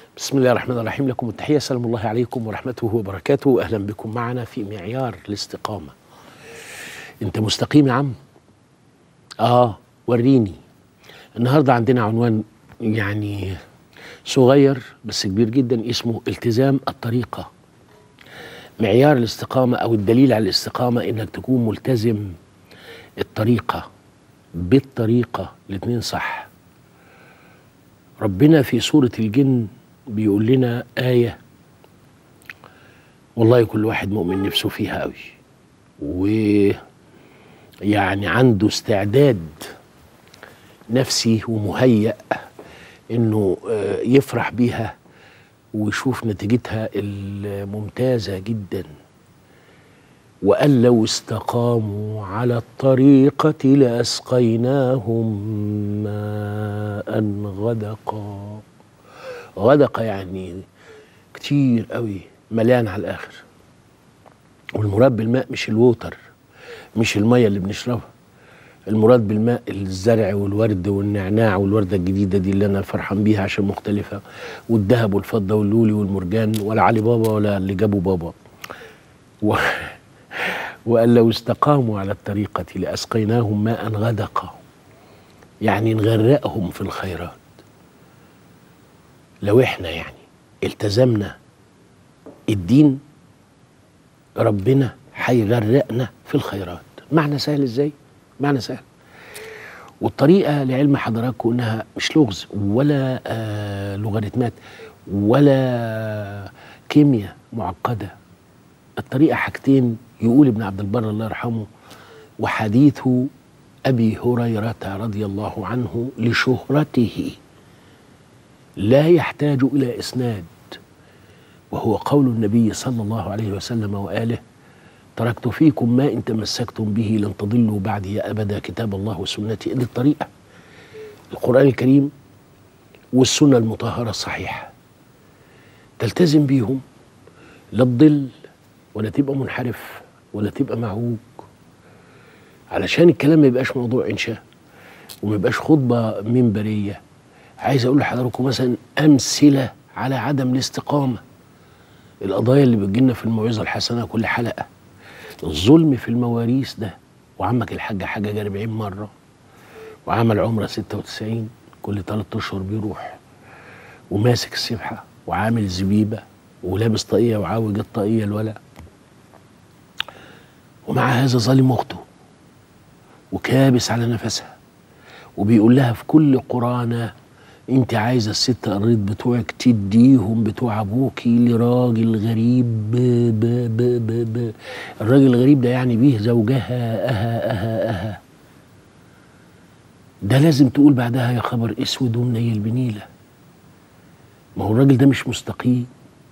بسم الله الرحمن الرحيم لكم التحية سلام الله عليكم ورحمته وبركاته أهلا بكم معنا في معيار الاستقامة أنت مستقيم يا عم؟ آه وريني النهاردة عندنا عنوان يعني صغير بس كبير جدا اسمه التزام الطريقة معيار الاستقامة أو الدليل على الاستقامة إنك تكون ملتزم الطريقة بالطريقة الاتنين صح ربنا في سورة الجن بيقول لنا آية والله كل واحد مؤمن نفسه فيها قوي ويعني عنده استعداد نفسي ومهيأ انه آه، يفرح بيها ويشوف نتيجتها الممتازة جدا وأن لو استقاموا على الطريقة لأسقيناهم ماء غدقا غدقة يعني كتير قوي مليان على الآخر والمراد بالماء مش الووتر مش المية اللي بنشربها المراد بالماء الزرع والورد والنعناع والوردة الجديدة دي اللي أنا فرحان بيها عشان مختلفة والذهب والفضة واللولي والمرجان ولا علي بابا ولا اللي جابوا بابا و... وأن لو استقاموا على الطريقة لأسقيناهم ماء غدقا يعني نغرقهم في الخيرات لو احنا يعني التزمنا الدين ربنا هيغرقنا في الخيرات معنى سهل ازاي معنى سهل والطريقة لعلم حضراتكم انها مش لغز ولا آه لوغاريتمات ولا كيمياء معقدة الطريقة حاجتين يقول ابن عبد البر الله يرحمه وحديث أبي هريرة رضي الله عنه لشهرته لا يحتاج إلى إسناد وهو قول النبي صلى الله عليه وسلم وآله تركت فيكم ما إن تمسكتم به لن تضلوا بعدي أبدا كتاب الله وسنتي دي الطريقة القرآن الكريم والسنة المطهرة الصحيحة تلتزم بيهم لا تضل ولا تبقى منحرف ولا تبقى معوج علشان الكلام ما يبقاش موضوع إنشاء وما يبقاش خطبة منبرية عايز أقول لحضراتكم مثلا أمثلة على عدم الاستقامة القضايا اللي بتجيلنا في الموعظة الحسنة كل حلقة الظلم في المواريث ده وعمك الحاج حاجة 40 مرة وعمل عمرة 96 كل ثلاث أشهر بيروح وماسك السبحة وعامل زبيبة ولابس طاقية وعاوج الطاقية الولا ومع هذا ظالم أخته وكابس على نفسها وبيقول لها في كل قرانة انت عايزة الست قريت بتوعك تديهم بتوع ابوكي لراجل غريب ب ب ب ب ب الراجل الغريب ده يعني بيه زوجها اها اها اها ده لازم تقول بعدها يا خبر اسود ومنيل بنيله ما هو الراجل ده مش مستقيم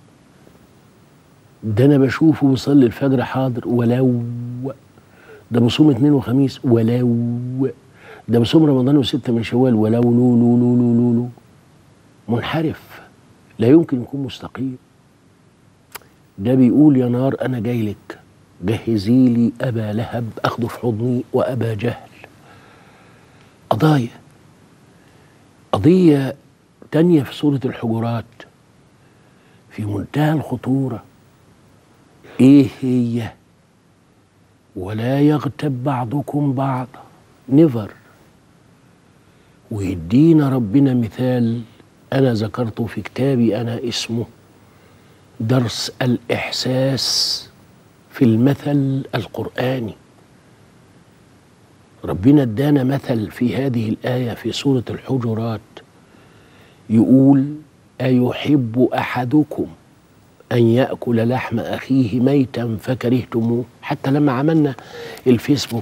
ده انا بشوفه بيصلي الفجر حاضر ولو ده بصوم اثنين وخميس ولو ده بصوم رمضان وستة من شوال ولو لو لو لو لو لو, لو. منحرف لا يمكن يكون مستقيم ده بيقول يا نار انا جاي لك جهزي لي ابا لهب اخده في حضني وابا جهل قضايا قضيه تانية في سوره الحجرات في منتهى الخطوره ايه هي ولا يغتب بعضكم بعضا نيفر ويدينا ربنا مثال انا ذكرته في كتابي انا اسمه درس الاحساس في المثل القراني ربنا ادانا مثل في هذه الايه في سوره الحجرات يقول ايحب احدكم أن يأكل لحم أخيه ميتا فكرهتموه حتى لما عملنا الفيسبوك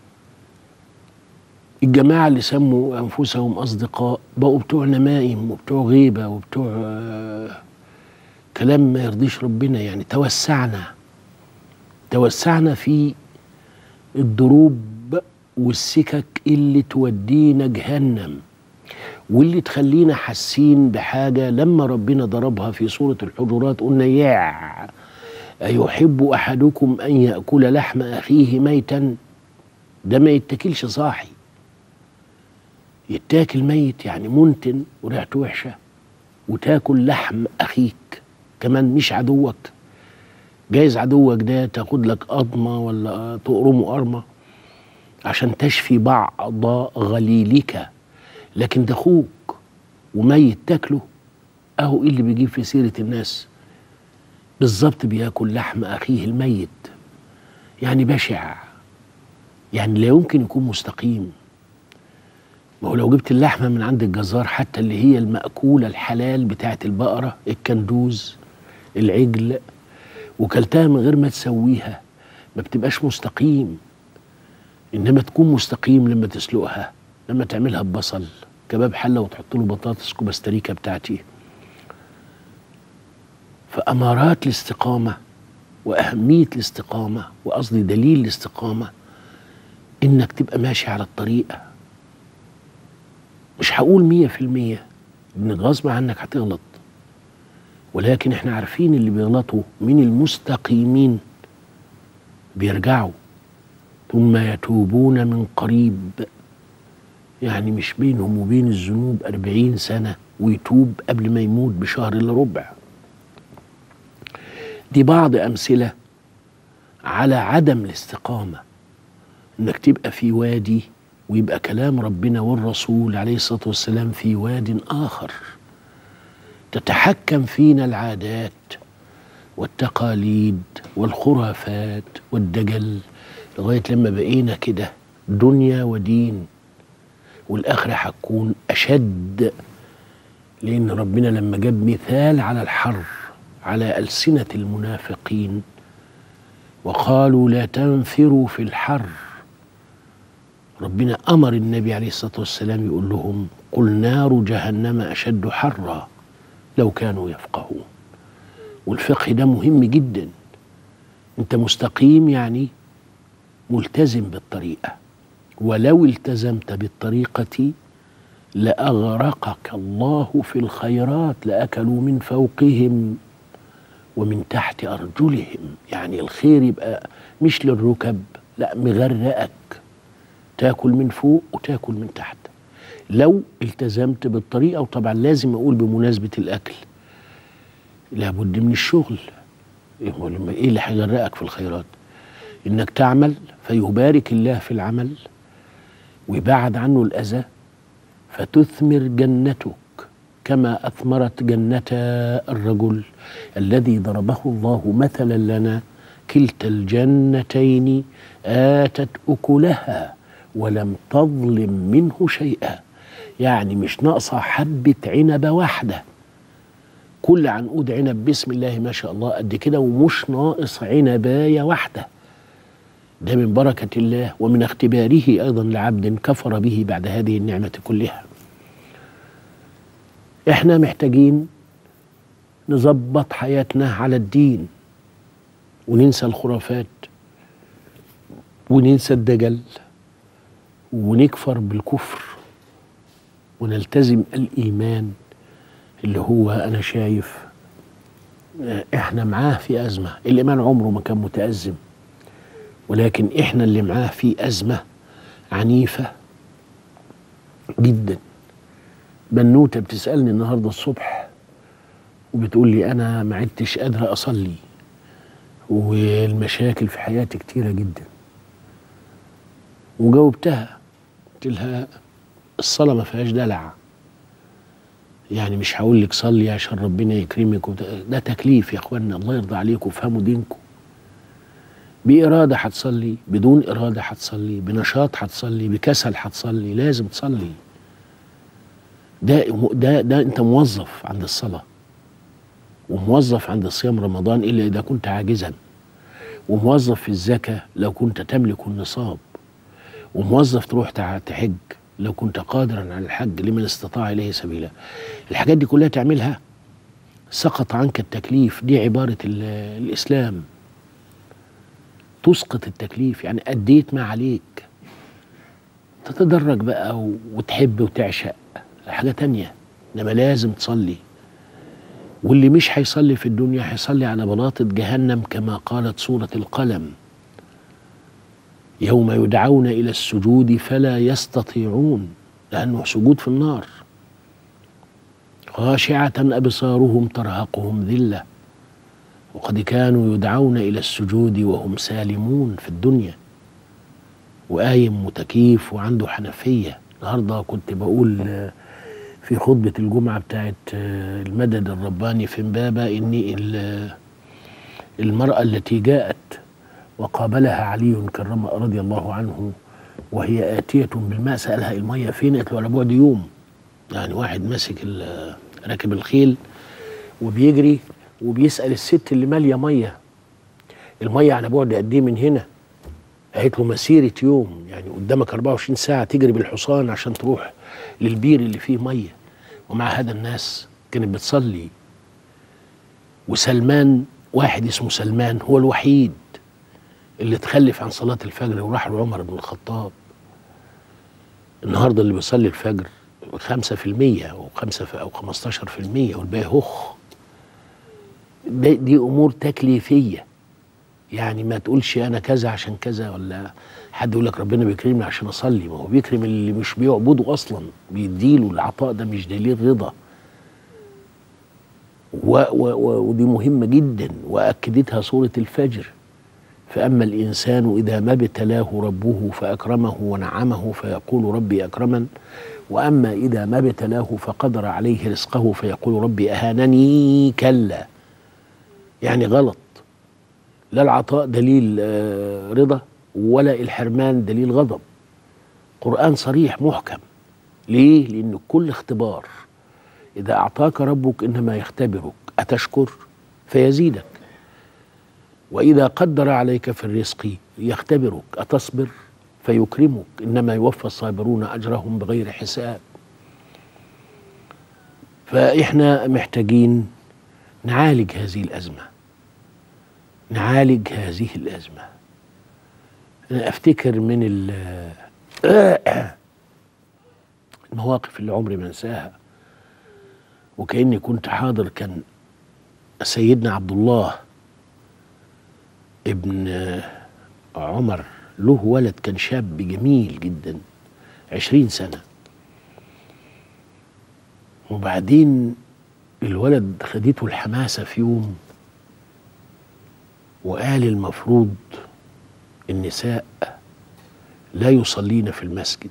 الجماعة اللي سموا أنفسهم أصدقاء بقوا بتوع نمائم وبتوع غيبة وبتوع آه، كلام ما يرضيش ربنا يعني توسعنا توسعنا في الدروب والسكك اللي تودينا جهنم واللي تخلينا حاسين بحاجة لما ربنا ضربها في سورة الحجرات قلنا يا أيحب أحدكم أن يأكل لحم أخيه ميتا ده ما يتاكلش صاحي يتاكل ميت يعني منتن وريحته وحشة وتاكل لحم اخيك كمان مش عدوك جايز عدوك ده تاخد لك قضمه ولا تقرمه قرمه عشان تشفي بعض غليلك لكن ده اخوك وميت تاكله اهو إيه اللي بيجيب في سيره الناس بالظبط بياكل لحم اخيه الميت يعني بشع يعني لا يمكن يكون مستقيم ما هو لو جبت اللحمه من عند الجزار حتى اللي هي المأكوله الحلال بتاعت البقره الكندوز العجل وكلتها من غير ما تسويها ما بتبقاش مستقيم انما تكون مستقيم لما تسلقها لما تعملها ببصل كباب حله وتحط له بطاطس كوباستريكا بتاعتي فامارات الاستقامه واهميه الاستقامه وقصدي دليل الاستقامه انك تبقى ماشي على الطريقه مش هقول مية في المية انك غصب عنك هتغلط ولكن احنا عارفين اللي بيغلطوا من المستقيمين بيرجعوا ثم يتوبون من قريب يعني مش بينهم وبين الذنوب أربعين سنة ويتوب قبل ما يموت بشهر إلا ربع دي بعض أمثلة على عدم الاستقامة إنك تبقى في وادي ويبقى كلام ربنا والرسول عليه الصلاة والسلام في واد آخر تتحكم فينا العادات والتقاليد والخرافات والدجل لغاية لما بقينا كده دنيا ودين والآخرة هتكون أشد لأن ربنا لما جاب مثال على الحر على ألسنة المنافقين وقالوا لا تنفروا في الحر ربنا أمر النبي عليه الصلاة والسلام يقول لهم قل نار جهنم أشد حرا لو كانوا يفقهون والفقه ده مهم جدا انت مستقيم يعني ملتزم بالطريقه ولو التزمت بالطريقه لاغرقك الله في الخيرات لاكلوا من فوقهم ومن تحت ارجلهم يعني الخير يبقى مش للركب لا مغرقك تاكل من فوق وتاكل من تحت لو التزمت بالطريقه وطبعا لازم اقول بمناسبه الاكل لابد من الشغل ايه اللي هيغرقك في الخيرات انك تعمل فيبارك الله في العمل ويبعد عنه الاذى فتثمر جنتك كما اثمرت جنه الرجل الذي ضربه الله مثلا لنا كلتا الجنتين اتت اكلها ولم تظلم منه شيئا يعني مش ناقصه حبه عنبه واحده كل عنقود عنب بسم الله ما شاء الله قد كده ومش ناقص عنبايه واحده ده من بركه الله ومن اختباره ايضا لعبد كفر به بعد هذه النعمه كلها احنا محتاجين نظبط حياتنا على الدين وننسى الخرافات وننسى الدجل ونكفر بالكفر ونلتزم الايمان اللي هو انا شايف احنا معاه في ازمه الايمان عمره ما كان متازم ولكن احنا اللي معاه في ازمه عنيفه جدا بنوته بتسالني النهارده الصبح وبتقول لي انا ما عدتش قادره اصلي والمشاكل في حياتي كتيره جدا وجاوبتها قلت لها الصلاه ما فيهاش دلع يعني مش هقول لك صلي عشان ربنا يكرمك ده تكليف يا اخوانا الله يرضى عليكم وفهموا دينكم بإرادة هتصلي بدون إرادة هتصلي بنشاط هتصلي بكسل هتصلي لازم تصلي ده ده ده أنت موظف عند الصلاة وموظف عند صيام رمضان إلا إذا كنت عاجزا وموظف في الزكاة لو كنت تملك النصاب وموظف تروح تحج لو كنت قادرا على الحج لمن استطاع اليه سبيلا الحاجات دي كلها تعملها سقط عنك التكليف دي عباره الاسلام تسقط التكليف يعني اديت ما عليك تتدرج بقى وتحب وتعشق حاجه تانية انما لازم تصلي واللي مش هيصلي في الدنيا هيصلي على بلاطه جهنم كما قالت سوره القلم يوم يدعون الى السجود فلا يستطيعون لانه سجود في النار خاشعة أبصارهم ترهقهم ذلة وقد كانوا يدعون إلى السجود وهم سالمون في الدنيا وقايم متكيف وعنده حنفية النهاردة كنت بقول آه، في خطبة الجمعة بتاعت آه، المدد الرباني في امبابة إن ال- المرأة التي جاءت وقابلها علي كرم رضي الله عنه وهي آتية بالماء سألها المية فين؟ قالت له على بعد يوم يعني واحد ماسك ال- راكب الخيل وبيجري وبيسأل الست اللي مالية مية المية على بعد قد إيه من هنا؟ قالت له مسيرة يوم يعني قدامك 24 ساعة تجري بالحصان عشان تروح للبير اللي فيه مية ومع هذا الناس كانت بتصلي وسلمان واحد اسمه سلمان هو الوحيد اللي تخلف عن صلاة الفجر وراح لعمر بن الخطاب النهارده اللي بيصلي الفجر خمسة في المية أو خمسة في أو خمستاشر في المية والباقي هخ ده- دي أمور تكليفية يعني ما تقولش أنا كذا عشان كذا ولا حد يقول لك ربنا بيكرمني عشان أصلي ما هو بيكرم اللي مش بيعبده أصلا بيديله العطاء ده مش دليل رضا و و و ودي مهمة جدا وأكدتها سورة الفجر فأما الإنسان إذا ما ابتلاه ربه فأكرمه ونعمه فيقول ربي أكرمن وأما إذا ما ابتلاه فقدر عليه رزقه فيقول ربي أهانني كلا يعني غلط لا العطاء دليل آه، رضا ولا الحرمان دليل غضب قرآن صريح محكم ليه؟ لأن كل اختبار إذا أعطاك ربك إنما يختبرك أتشكر فيزيدك وإذا قدر عليك في الرزق يختبرك أتصبر فيكرمك إنما يوفى الصابرون أجرهم بغير حساب فإحنا محتاجين نعالج هذه الأزمة نعالج هذه الأزمة أنا أفتكر من ال- المواقف اللي عمري ما أنساها وكأني كنت حاضر كان سيدنا عبد الله ابن عمر له ولد كان شاب جميل جدا عشرين سنة وبعدين الولد خدته الحماسة في يوم وقال المفروض النساء لا يصلين في المسجد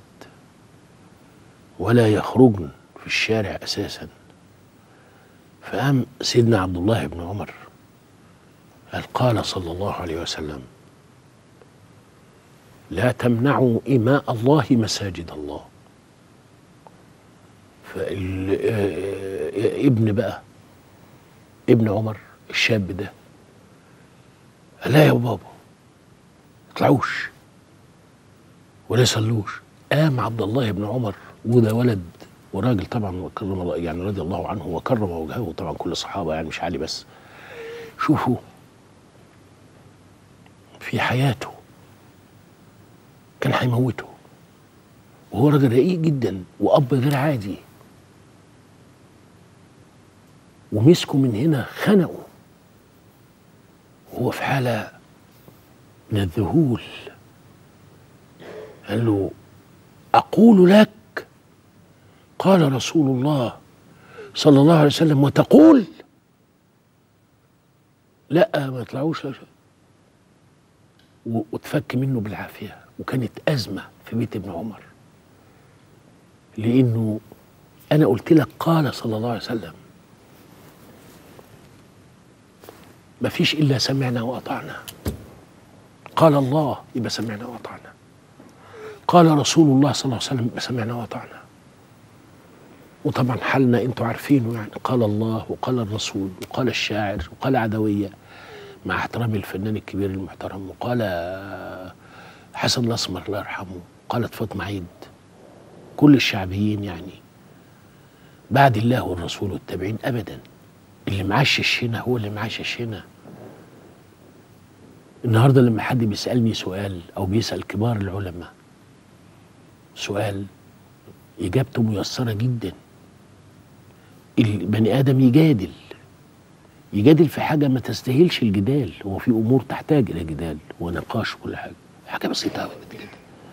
ولا يخرجن في الشارع أساسا فقام سيدنا عبد الله بن عمر قال قال صلى الله عليه وسلم لا تمنعوا إماء الله مساجد الله فابن بقى ابن عمر الشاب ده قال لا يا بابا اطلعوش ولا يصلوش قام عبد الله بن عمر وده ولد وراجل طبعا وكرم الله يعني رضي الله عنه وكرم وجهه طبعا كل الصحابه يعني مش علي بس شوفوا في حياته كان هيموته وهو راجل رقيق جدا واب غير عادي ومسكه من هنا خنقه وهو في حاله من الذهول قال له اقول لك قال رسول الله صلى الله عليه وسلم وتقول لا ما يطلعوش لا شيء. و- واتفك منه بالعافيه وكانت ازمه في بيت ابن عمر لانه انا قلت لك قال صلى الله عليه وسلم ما فيش الا سمعنا واطعنا قال الله يبقى سمعنا واطعنا قال رسول الله صلى الله عليه وسلم يبقى سمعنا واطعنا وطبعا حالنا انتوا عارفينه يعني قال الله وقال الرسول وقال الشاعر وقال عدويه مع احترامي الفنان الكبير المحترم وقال حسن الاسمر الله يرحمه قالت فاطمه عيد كل الشعبيين يعني بعد الله والرسول والتابعين ابدا اللي معشش هنا هو اللي معشش هنا النهارده لما حد بيسالني سؤال او بيسال كبار العلماء سؤال اجابته ميسره جدا البني ادم يجادل يجادل في حاجه ما تستاهلش الجدال هو في امور تحتاج الى جدال ونقاش وكل حاجه حاجه بسيطه قوي كده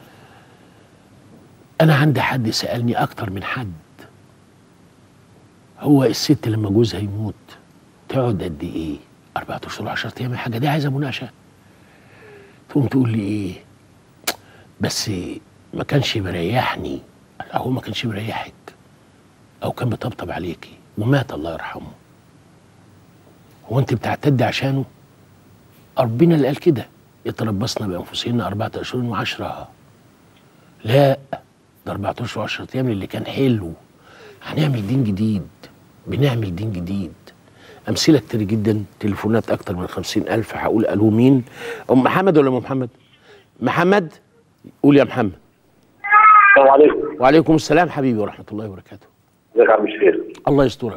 انا عندي حد سالني اكتر من حد هو الست لما جوزها يموت تقعد قد ايه؟ أربعة أشهر 10 أيام الحاجة دي عايزة مناقشة تقوم تقول لي إيه؟ بس ما كانش مريحني لا هو ما كانش مريحك أو كان بيطبطب عليكي ومات الله يرحمه هو أنت بتعتدي عشانه؟ ربنا اللي قال كده يتربصن بأنفسهن أربعة أشهر وعشرة لا ده 14 و10 ايام اللي كان حلو هنعمل دين جديد بنعمل دين جديد امثله كتير جدا تليفونات اكتر من خمسين الف هقول الو مين ام محمد ولا ام محمد محمد قول يا محمد السلام عليكم وعليكم السلام حبيبي ورحمه الله وبركاته ازيك يا عم الشيخ الله يسترك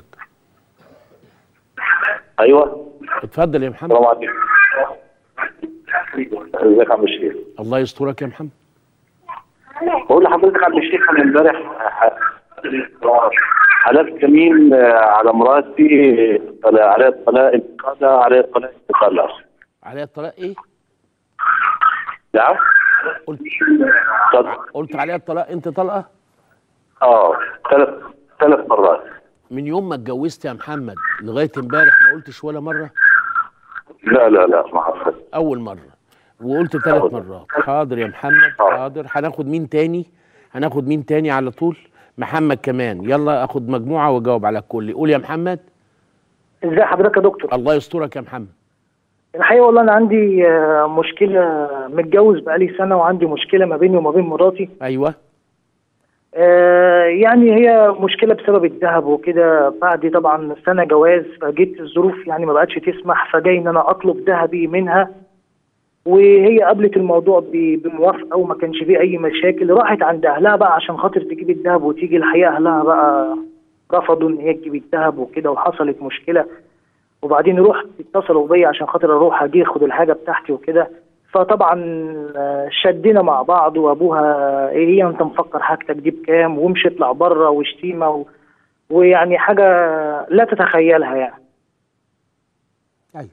ايوه اتفضل يا محمد السلام عليكم ازيك يا عم الشيخ الله يسترك يا محمد بقول لحضرتك يا عم الشيخ انا امبارح ح- حلفت يمين آه، على مراتي طلع عليها الطلاق انتقالها عليها الطلاق انتقالها عليا الطلاق ايه نعم قلت طب- قلت عليا الطلاق انت طلقه اه ثلاث ثلاث مرات من يوم ما اتجوزت يا محمد لغايه امبارح ما قلتش ولا مره لا لا لا ما حصل اول مره وقلت ثلاث مرات حاضر يا محمد حاضر هناخد مين تاني هناخد مين تاني على طول محمد كمان يلا اخد مجموعه واجاوب على الكل قول يا محمد ازي حضرتك يا دكتور الله يسترك يا محمد الحقيقه والله انا عندي آه، مشكله متجوز بقالي سنه وعندي مشكله ما بيني وما بين مراتي ايوه آه، يعني هي مشكله بسبب الذهب وكده بعد طبعا سنه جواز فجيت الظروف يعني ما بقتش تسمح فجاي ان انا اطلب ذهبي منها وهي قابلت الموضوع ب- بموافقه وما كانش فيه اي مشاكل راحت عند اهلها بقى عشان خاطر تجيب الذهب وتيجي الحقيقه اهلها بقى رفضوا ان هي تجيب الذهب وكده وحصلت مشكله وبعدين رحت اتصلوا بيا عشان خاطر اروح اجي اخد الحاجه بتاعتي وكده فطبعا آه، شدينا مع بعض وابوها ايه هي انت مفكر حاجتك دي بكام وامشي اطلع بره وشتيمه و... ويعني حاجه لا تتخيلها يعني ايوه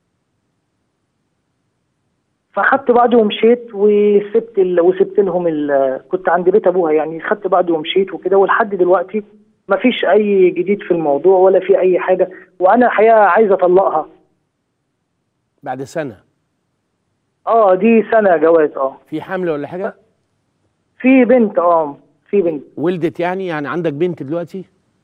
فاخدت بعضي ومشيت وسبت ال... وسبت لهم ال... كنت عند بيت ابوها يعني خدت بعضي ومشيت وكده ولحد دلوقتي ما فيش اي جديد في الموضوع ولا في اي حاجه وانا الحقيقه عايز اطلقها بعد سنه اه دي سنه جواز اه في حمل ولا حاجه في بنت اه في بنت ولدت يعني يعني عندك بنت دلوقتي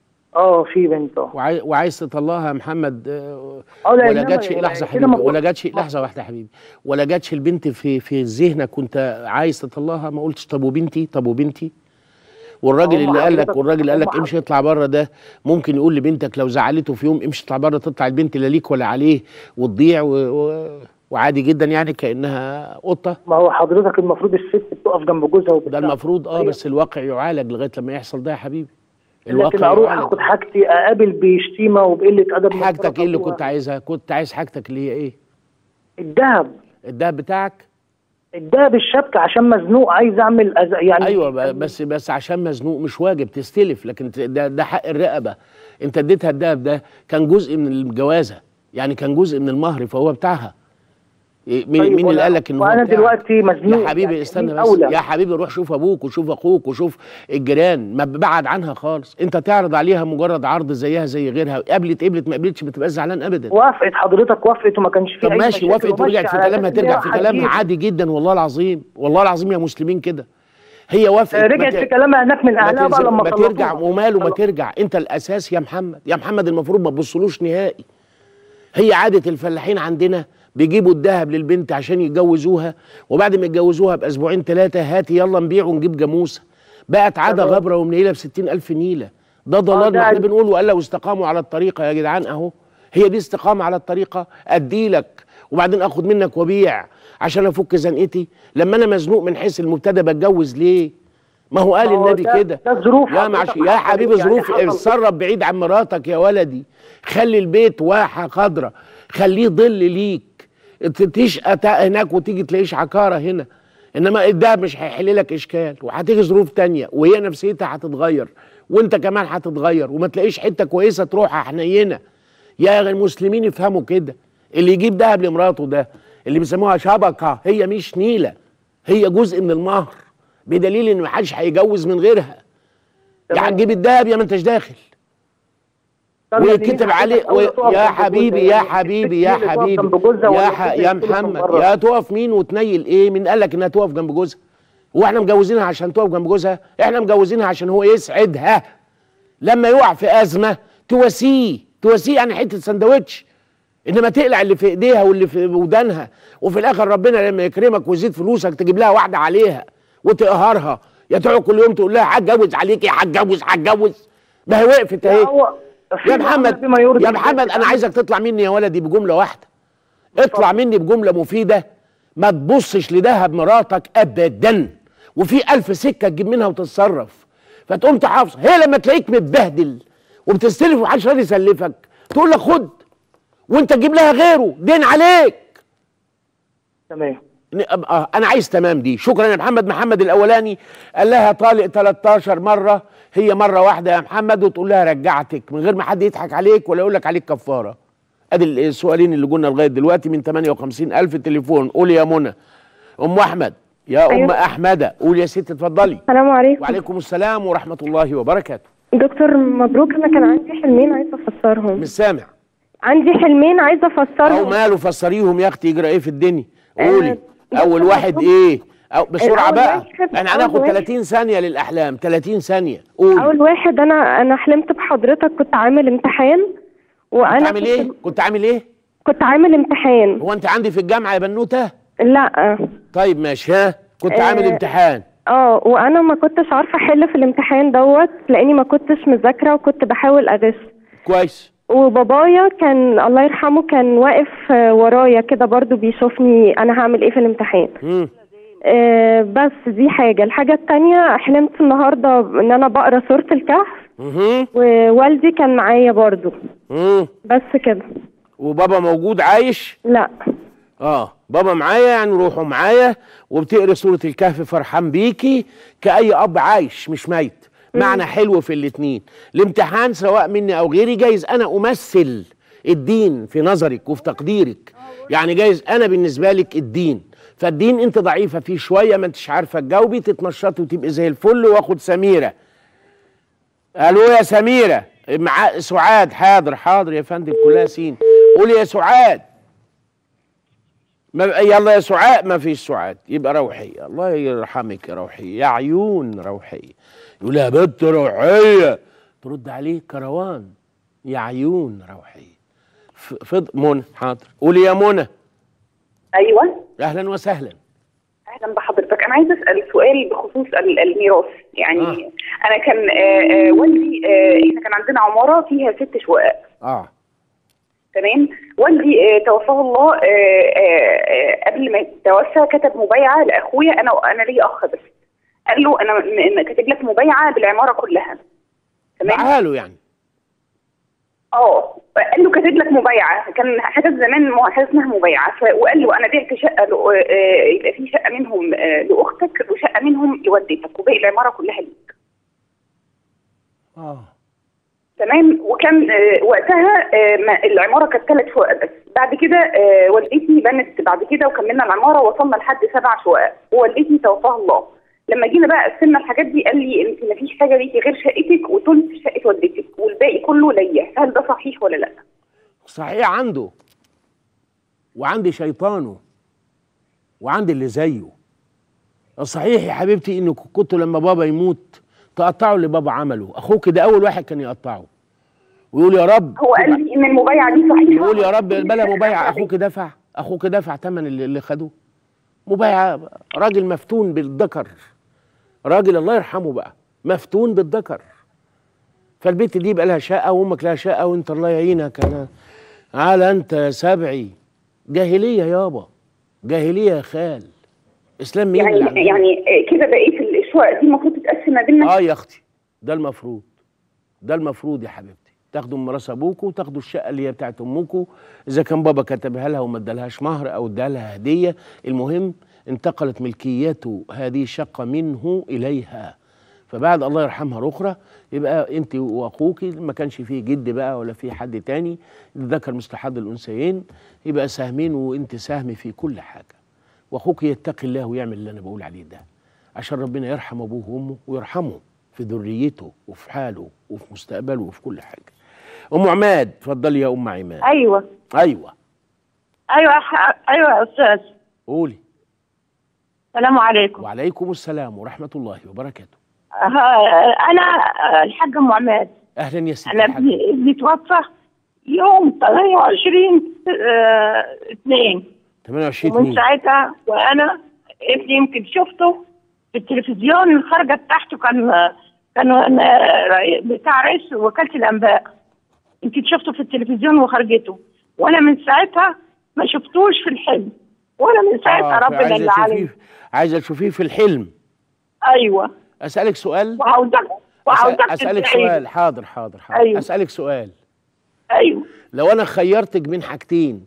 اه في بنت اه وعاي... وعايز تطلقها يا محمد آه، اه لأن ولا أنا- جاتش لحظه كده حبيبي ما- ولا جاتش لحظه واحده يا حبيبي ولا جاتش البنت في في ذهنك كنت عايز تطلقها ما قلتش طب وبنتي طب وبنتي والراجل هم اللي قال لك حضرتك- والراجل اللي قال لك هم امشي اطلع بره ده ممكن يقول لبنتك لو زعلته في يوم امشي اطلع بره تطلع البنت لا ليك ولا عليه وتضيع و... و... وعادي جدا يعني كانها قطه ما هو حضرتك المفروض الست بتقف جنب جوزها ده وبتاع. المفروض اه أيوة. بس الواقع يعالج لغايه لما يحصل ده يا حبيبي لكن الواقع اروح يعالج اخد حاجتي اقابل بشتيمه وبقله ادب من حاجتك طرف ايه اللي أبوها. كنت عايزها كنت عايز حاجتك اللي هي ايه الذهب الدهب بتاعك الذهب الشبكه عشان مزنوق عايز اعمل أز... يعني ايوه ب- بس بس عشان مزنوق مش واجب تستلف لكن ت- ده, ده حق الرقبه انت اديتها الدهب ده كان جزء من الجوازه يعني كان جزء من المهر فهو بتاعها إيه، مين, طيب مين اللي وأنا- قال لك ان هو وأنا بتاعك؟ دلوقتي مزنوق يا حبيبي يعني استنى مين بس أولى؟ يا حبيبي روح شوف ابوك وشوف اخوك وشوف الجيران ما بعد عنها خالص انت تعرض عليها مجرد عرض زيها زي غيرها قبلت قبلت ما قبلتش ما تبقاش زعلان ابدا وافقت حضرتك وافقت وما كانش في طب اي ماشي مشاكل وافقت وماشية ورجعت في على كلامها أساس إن ترجع هي في كلامها هتجيب. عادي جدا والله العظيم والله العظيم يا مسلمين كده هي وافقت ما رجعت ت- في كلامها هناك من ما, اهلها بقى تلزم- لما ما طلقوها. ترجع وماله ما طلق- ترجع انت الاساس يا محمد يا محمد المفروض ما تبصلوش نهائي هي عاده الفلاحين عندنا بيجيبوا الذهب للبنت عشان يتجوزوها وبعد ما يتجوزوها باسبوعين ثلاثه هاتي يلا نبيع ونجيب جاموسه بقت عاده تمام. غبره ومنيله ب ألف نيله ده ضلال ده ما احنا عادي. بنقول وقال لو استقاموا على الطريقه يا جدعان اهو هي دي استقامه على الطريقه اديلك وبعدين اخد منك وبيع عشان افك زنقتي لما انا مزنوق من حيث المبتدا بتجوز ليه ما هو قال ما هو النبي ده- كده ده ظروف يا حضرتك معش يا حصل- حبيبي يعني ظروف حصل- اتصرف بعيد عن مراتك يا ولدي خلي البيت واحه خضراء خليه ظل ليك ت- تشقى تا- هناك وتيجي تلاقيش عكاره هنا انما الدهب مش هيحل لك اشكال وهتيجي ظروف تانية وهي نفسيتها هتتغير وانت كمان هتتغير وما تلاقيش حته كويسه تروح حنينه يا المسلمين يفهموا كده اللي يجيب دهب لمراته ده اللي بيسموها شبكه هي مش نيله هي جزء من المهر بدليل ان محدش هيجوز من غيرها يا تمام. هتجيب الدهب يا ما انتش داخل طب ويكتب يا عليه أول و... تقف يا جنب حبيبي جوزها يا يعني. حبيبي يا الست اللي تقف حبيبي جنب جوزها يا ولا ح... الست يا اللي تدخل محمد بره؟ يا تقف مين وتنيل ايه مين قال لك انها تقف جنب جوزها هو احنا مجوزينها عشان تقف جنب جوزها احنا مجوزينها عشان هو يسعدها لما يقع في ازمه تواسيه تواسيه يعني حته سندوتش انما تقلع اللي في ايديها واللي في ودانها وفي الاخر ربنا لما يكرمك ويزيد فلوسك تجيب لها واحده عليها وتقهرها يا تقعد كل يوم تقول لها هتجوز عليكي هتجوز هتجوز ما هي وقفت لا، اهي هو في يا الأمر محمد بما يرضي يا الله. محمد انا عايزك تطلع مني يا ولدي بجمله واحده اطلع مني بجمله مفيده ما تبصش لدهب مراتك ابدا وفي الف سكه تجيب منها وتتصرف فتقوم تحافظ هي لما تلاقيك متبهدل وبتستلف ومحدش راضي يسلفك تقول لك خد وانت تجيب لها غيره دين عليك تمام ن- آه، انا عايز تمام دي شكرا يا محمد محمد الاولاني قال لها طالق 13 مره هي مره واحده يا محمد وتقول لها رجعتك من غير ما حد يضحك عليك ولا يقول لك عليك كفاره ادي السؤالين اللي قلنا لغايه دلوقتي من 58000 تليفون قولي يا منى ام احمد يا ام أيوة. احمده قولي يا ست اتفضلي السلام عليكم وعليكم السلام ورحمه الله وبركاته دكتور مبروك انا كان عندي حلمين عايزه افسرهم مش سامع عندي حلمين عايزه او افسرهم ماله فسريهم يا اختي يجرى ايه في الدنيا قولي آه، اول بص واحد حضرتك- ايه أو بسرعه أول بقى واحد- احنا أول هناخد واحد. 30 ثانيه للاحلام 30 ثانيه قولي اول واحد انا انا حلمت بحضرتك كنت عامل امتحان كنت وانا عامل ايه كنت عامل ايه كنت عامل امتحان هو انت عندي في الجامعه يا بنوته لا طيب ماشي ها كنت آه. عامل امتحان اه وانا ما كنتش عارفه احل في الامتحان دوت لاني ما كنتش مذاكره وكنت بحاول اغش كويس وبابايا كان الله يرحمه كان واقف آه، ورايا كده برضو بيشوفني انا هعمل ايه في الامتحان مم. آه، بس دي حاجة الحاجة التانية حلمت النهاردة ان انا بقرا سورة الكهف مهم. ووالدي كان معايا برضو مم. بس كده وبابا موجود عايش لا اه بابا معايا يعني روحوا معايا وبتقري سورة الكهف فرحان بيكي كأي أب عايش مش ميت معنى حلو في الاتنين الامتحان سواء مني أو غيري جايز أنا أمثل الدين في نظرك وفي تقديرك يعني جايز أنا بالنسبة لك الدين فالدين أنت ضعيفة فيه شوية ما أنتش عارفة تجاوبي تتنشطي وتبقي زي الفل وآخد سميرة الو يا سميره مع سعاد حاضر حاضر يا فندم كلها سين قولي يا سعاد ما يلا يا سعاد ما فيش سعاد يبقى روحية الله يرحمك يا روحية يا عيون روحية يقول يا بنت روحية ترد عليه كروان يا عيون روحية ف- فض منى حاضر قولي يا منى ايوه اهلا وسهلا اهلا بحضرتك انا عايزه اسال سؤال بخصوص ال- الميراث يعني آه. آه. انا كان آه، آه، والدي آه، احنا كان عندنا عماره فيها ست شقق اه تمام والدي آه، توفاه الله آه، آه، آه، قبل ما يتوفى كتب مبايعه لاخويا انا انا لي اخ بس قال له انا م- م- كاتب لك مبايعه بالعماره كلها تمام باعها له يعني اه قال له كاتب لك مبايعه كان حاجه زمان م- حاجه اسمها مبايعه ف- وقال له انا بعت شقه ل- آه، يبقى في شقه منهم آه، لاختك وشقه منهم لوالدتك وباقي العماره كلها ليك اه تمام وكان آه، وقتها آه، ما- العماره كانت ثلاث شقق بس بعد كده آه، والدتي بنت بعد كده وكملنا العماره وصلنا لحد سبع شقق ووالدتي توفاها الله لما جينا بقى قسمنا الحاجات دي قال لي انت ما فيش حاجه ليكي غير شقتك وثلث شقه والدتك والباقي كله ليا هل ده صحيح ولا لا؟ صحيح عنده وعندي شيطانه وعندي اللي زيه الصحيح يا حبيبتي انك كنتوا لما بابا يموت تقطعوا اللي بابا عمله اخوك ده اول واحد كان يقطعه ويقول يا رب هو قال لي ان المبايعه دي صحيحه يقول يا رب بلا مبايعة اخوك دفع اخوك دفع ثمن اللي, اللي خدوه مبايعة راجل مفتون بالذكر راجل الله يرحمه بقى مفتون بالذكر فالبنت دي بقى لها شقه وامك لها شقه وانت الله يعينك انا على انت يا سبعي جاهليه يابا جاهليه يا خال اسلام مين اللي يعني عندنا؟ يعني آه، كده بقيه الشقق دي المفروض تتقسم ما بيننا اه يا اختي ده المفروض ده المفروض يا حبيبتي تاخدوا ميراث ابوكوا وتاخدوا الشقه اللي هي بتاعت امكوا اذا كان بابا كتبها لها وما ادالهاش مهر او ادالها لها هديه المهم انتقلت ملكيته هذه الشقه منه اليها فبعد الله يرحمها رخرة يبقى انت واخوك ما كانش فيه جد بقى ولا فيه حد تاني الذكر مثل حظ الانثيين يبقى سهمين وانت سهم في كل حاجه واخوك يتقي الله ويعمل اللي انا بقول عليه ده عشان ربنا يرحم ابوه وامه ويرحمه في ذريته وفي حاله وفي مستقبله وفي كل حاجه ام عماد اتفضلي يا ام عماد ايوه ايوه ايوه ح- ايوه يا استاذ قولي السلام عليكم وعليكم السلام ورحمه الله وبركاته ها- انا الحاجه ام عماد اهلا يا ستي انا الحاج. ابني ابني توفى يوم 28 آه، اثنين 28 ومن مين ساعتها وانا ابني يمكن شفته في التلفزيون الخارجه بتاعته كان كان آه، بتاع رئيس وكاله الانباء يمكن شفته في التلفزيون وخرجته وانا من ساعتها ما شفتوش في الحلم ولا من ساعتها آه، ربنا عايزه اللي عليه تشوفيه عايزه تشوفيه في الحلم ايوه اسالك سؤال وعاوزك أسأل وعاوزك اسالك تدعي لي. سؤال حاضر حاضر حاضر أيوه. اسالك سؤال ايوه لو انا خيرتك بين حاجتين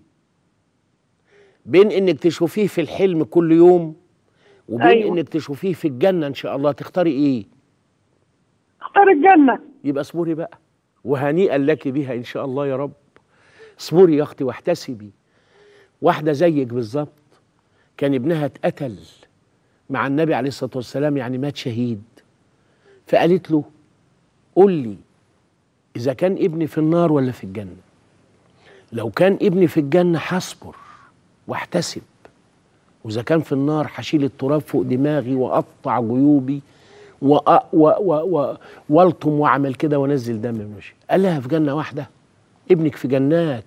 بين انك تشوفيه في الحلم كل يوم وبين أيوه. انك تشوفيه في الجنه ان شاء الله تختاري ايه اختار الجنه يبقى اصبري بقى وهنيئا لك بها ان شاء الله يا رب اصبري يا اختي واحتسبي واحده زيك بالظبط كان ابنها اتقتل مع النبي عليه الصلاه والسلام يعني مات شهيد فقالت له قل لي اذا كان ابني في النار ولا في الجنه لو كان ابني في الجنه هصبر واحتسب واذا كان في النار هشيل التراب فوق دماغي واقطع جيوبي وأ- و و و والطم واعمل كده وانزل دم من وشي قال لها في جنه واحده ابنك في جنات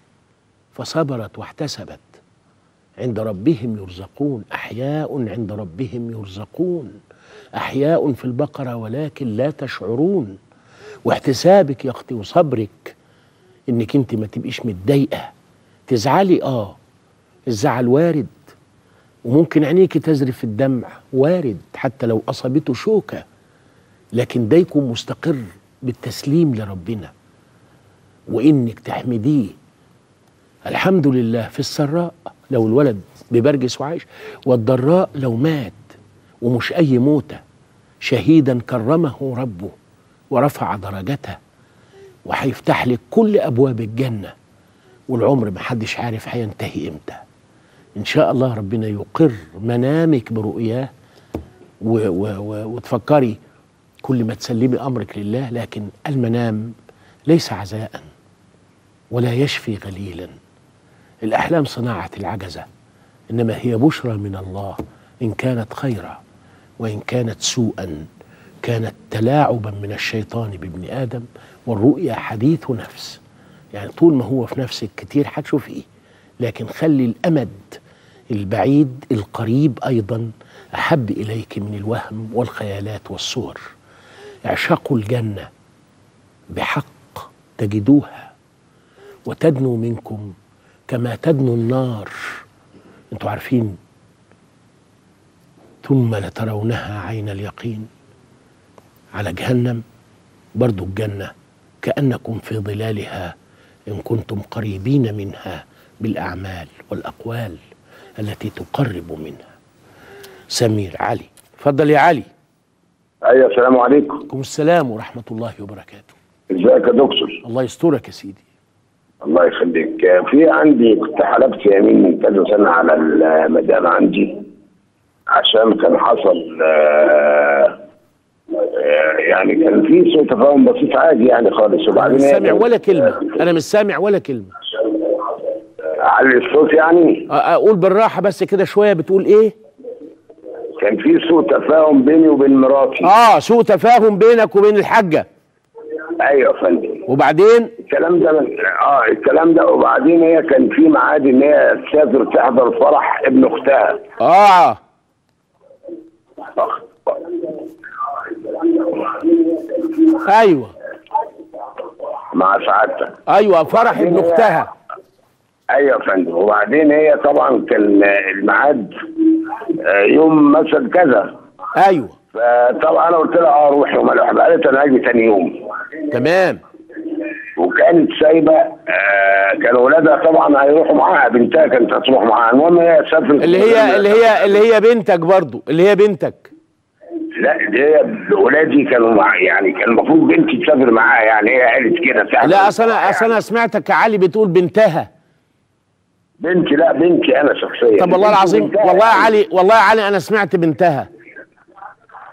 فصبرت واحتسبت عند ربهم يرزقون احياء عند ربهم يرزقون احياء في البقره ولكن لا تشعرون واحتسابك يا اختي وصبرك انك انت ما تبقيش متضايقه تزعلي اه الزعل وارد وممكن عينيك تزرف الدمع وارد حتى لو اصابته شوكه لكن ده يكون مستقر بالتسليم لربنا وانك تحمديه الحمد لله في السراء لو الولد ببرجس وعايش والضراء لو مات ومش اي موته شهيدا كرمه ربه ورفع درجته وهيفتح لك كل ابواب الجنه والعمر ما حدش عارف هينتهي امتى ان شاء الله ربنا يقر منامك برؤياه و و و وتفكري كل ما تسلمي امرك لله لكن المنام ليس عزاء ولا يشفي غليلا الاحلام صناعه العجزه انما هي بشرى من الله ان كانت خيرا وان كانت سوءا كانت تلاعبا من الشيطان بابن ادم والرؤيا حديث نفس يعني طول ما هو في نفسك كتير هتشوفيه لكن خلي الامد البعيد القريب ايضا احب اليك من الوهم والخيالات والصور اعشقوا الجنه بحق تجدوها وتدنو منكم كما تدنو النار انتوا عارفين ثم لترونها عين اليقين على جهنم برضو الجنة كأنكم في ظلالها إن كنتم قريبين منها بالأعمال والأقوال التي تقرب منها سمير علي اتفضل يا علي ايوه السلام عليكم عليكم السلام ورحمة الله وبركاته ازيك يا دكتور الله يسترك يا سيدي الله يخليك في عندي كنت حلفت يمين من كذا سنه على المدام عندي عشان كان حصل آه، آه، يعني كان في سوء تفاهم بسيط عادي يعني خالص أنا وبعدين مش هي سامع كانت- ولا كلمة أنا مش سامع ولا كلمة علي الصوت يعني أ- أقول بالراحة بس كده شوية بتقول إيه كان في سوء تفاهم بيني وبين مراتي آه سوء تفاهم بينك وبين الحاجة ايوه يا فندم وبعدين الكلام ده من اه الكلام ده وبعدين هي كان في ميعاد ان هي تسافر تحضر فرح ابن اختها آه أيوه مع سعادتك أيوه فرح ابن أختها ايوه يا فندم وبعدين هي طبعا كان الميعاد آه، يوم مثلا كذا أيوه فطبعا انا قلت لها اه روحي وما قالت انا هاجي تاني يوم تمام وكانت سايبه آه كان ولادها طبعا هيروحوا معاها بنتها كانت هتروح معاها المهم هي سافرت اللي هي اللي هي اللي هي بنتك برضو اللي هي بنتك لا دي هي ولادي كانوا مع يعني كان المفروض بنتي تسافر معاها يعني هي قالت كده تحضر لا اصل انا يعني. اصل انا سمعتك يا علي بتقول بنتها بنتي لا بنتي انا شخصيا طب والله بنتي العظيم وبنتها والله يا يعني. علي والله يا علي انا سمعت بنتها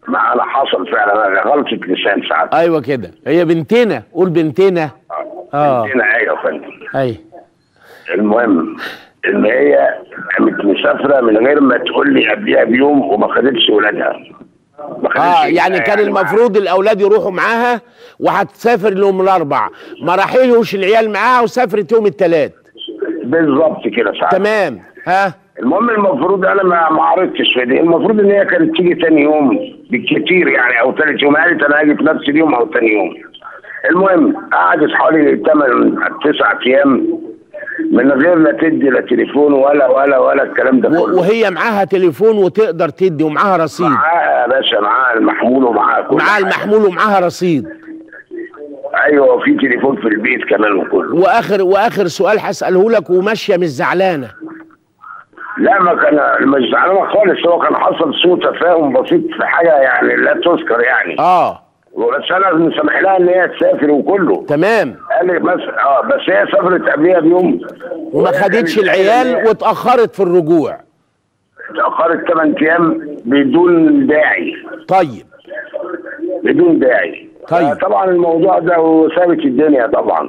ما انا حصل فعلا غلطه لسان ساعات ايوه كده هي بنتنا قول بنتنا اه هنا ايوه يا فندم ايوه المهم ان هي قامت مسافره من غير ما تقول لي قبلها بيوم وما خدتش ولادها ما خدتش اه يعني كان معاها. المفروض الاولاد يروحوا معاها وهتسافر يوم الاربع ما راحلوش العيال معاها وسافرت يوم الثلاث بالظبط كده ساعات تمام ها المهم المفروض انا ما ما عرفتش في دي المفروض ان هي كانت تيجي تاني يوم بالكتير يعني او ثالث يوم قالت انا هاجي في نفس اليوم او تاني يوم المهم قعدت حوالي 8 9 ايام من غير لا تدي لا تليفون ولا ولا ولا الكلام ده و- كله وهي معاها تليفون وتقدر تدي ومعاها رصيد معاها يا باشا معاها المحمول ومعاها كل معاها حاجة. المحمول ومعاها رصيد ايوه وفي تليفون في البيت كمان وكله واخر واخر سؤال هساله لك وماشيه مش زعلانه لا ما كان مش زعلانه خالص هو كان حصل سوء تفاهم بسيط في حاجه يعني لا تذكر يعني اه بس انا مسامح لها ان هي تسافر وكله تمام قال لي بس اه بس هي سافرت قبلها بيوم وما خدتش العيال واتاخرت في الرجوع اتاخرت 8 ايام بدون داعي طيب بدون داعي طيب. طبعا الموضوع ده وسابت الدنيا طبعا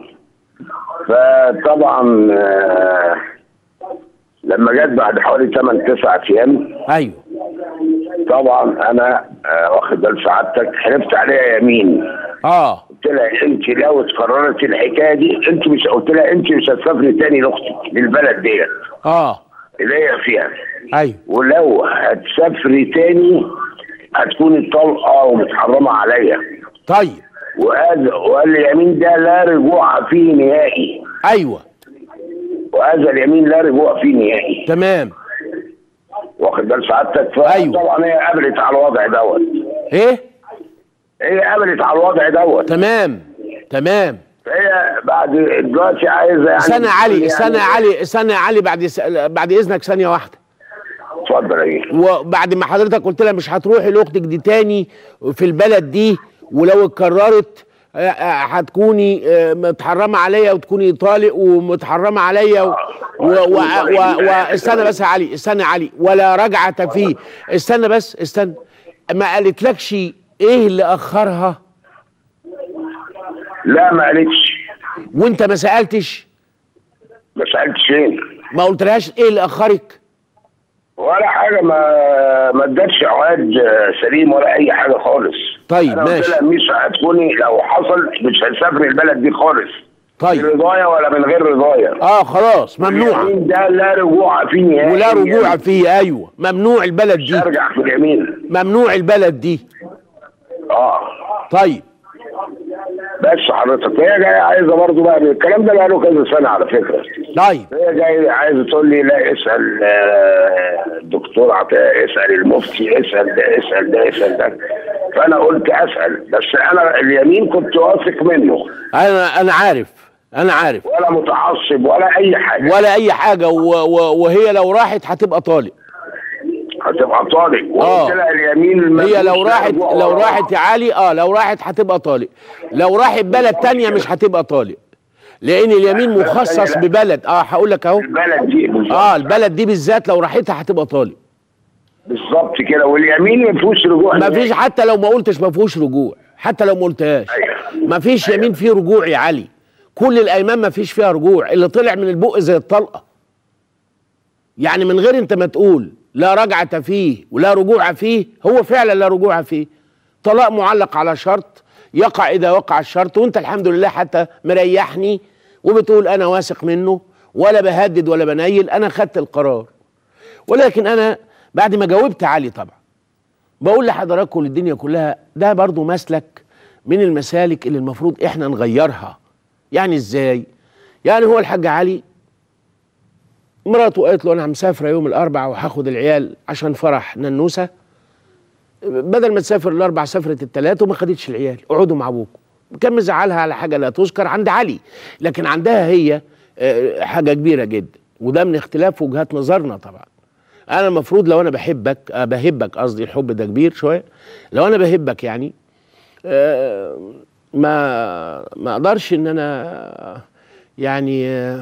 فطبعا آه لما جت بعد حوالي 8 9 ايام ايوه طبعا انا آه واخد بال سعادتك حلفت عليها يمين اه قلت لها انت لو اتكررت الحكايه دي انت مش قلت لها انت مش هتسافري تاني لاختك للبلد ديت اه اللي هي فيها ايوه ولو هتسافري تاني هتكوني طلقه ومتحرمه عليا طيب وهذا وقال لي اليمين ده لا رجوع فيه نهائي ايوه وهذا اليمين لا رجوع فيه نهائي تمام واخد بال سعادتك أيوة. طبعا هي قبلت على الوضع دوت ايه هي قبلت على الوضع دوت تمام تمام هي بعد دلوقتي عايزه يعني استنى يا علي يعني- استنى يا علي استنى يا علي بعد س... بعد اذنك ثانيه واحده اتفضل ايه وبعد ما حضرتك قلت لها مش هتروحي لاختك دي تاني في البلد دي ولو اتكررت آه، آه، هتكوني آه، متحرمه عليا وتكوني طالق ومتحرمه عليا و... و... و... و... و... استنى بس يا علي استنى يا علي ولا رجعه فيه استنى بس استنى ما قالتلكش ايه اللي اخرها لا ما قالتش وانت ما سالتش ما سالتش فين ما قلتلهاش ايه اللي اخرك ولا حاجه ما ما ادتش عقاد سليم ولا اي حاجه خالص طيب، انا قلت ماشي. لها مش هتكوني لو حصل مش هتسافري البلد دي خالص طيب برضايا ولا من غير رضايا اه خلاص ممنوعه اليمين ده لا رجوع فيه نهائي ولا رجوع فيه ايوه ممنوع البلد مش دي هرجع في اليمين ممنوع البلد دي اه طيب بس حضرتك هي جايه عايزه برضه بقى الكلام ده بقى له كذا سنه على فكره طيب هي جايه عايزه تقول لي لا اسال آه، الدكتور عطاء اسال المفتي اسال ده اسال ده اسال ده فانا قلت اسال بس انا اليمين كنت واثق منه انا انا عارف انا عارف ولا متعصب ولا اي حاجه ولا اي حاجه و و وهي لو راحت هتبقى طالق هتبقى طالق آه. وقلت لها اليمين هي لو مفيش راحت رجوع لو ورا. راحت يا علي اه لو راحت هتبقى طالق لو راحت بلد تانية مش هتبقى طالق لان اليمين بلد مخصص تانية لا. ببلد اه هقول لك اهو البلد دي بالظبط اه البلد دي بالذات لو راحتها هتبقى طالق بالظبط كده واليمين ما فيهوش رجوع ما نهائي. فيش حتى لو ما قلتش ما فيهوش رجوع حتى لو ما قلتهاش أيوة. ما فيش يمين فيه رجوع يا علي كل الايمان ما فيش فيها رجوع اللي طلع من البق زي الطلقه يعني من غير انت ما تقول لا رجعة فيه ولا رجوع فيه هو فعلا لا رجوع فيه طلاق معلق على شرط يقع اذا وقع الشرط وانت الحمد لله حتى مريحني وبتقول انا واثق منه ولا بهدد ولا بنيل انا خدت القرار ولكن انا بعد ما جاوبت علي طبعا بقول لحضراتكم الدنيا كلها ده برضو مسلك من المسالك اللي المفروض احنا نغيرها يعني ازاي يعني هو الحاج علي مراته قالت له انا مسافره يوم الاربعاء وهاخد العيال عشان فرح ننوسه بدل ما تسافر الاربع سافرت الثلاث وما خدتش العيال اقعدوا مع ابوكم كان مزعلها على حاجه لا تذكر عند علي لكن عندها هي آه، حاجه كبيره جدا وده من اختلاف وجهات نظرنا طبعا انا المفروض لو انا بحبك آه، بهبك قصدي الحب ده كبير شويه لو انا بهبك يعني آه، ما ما اقدرش ان انا يعني آه،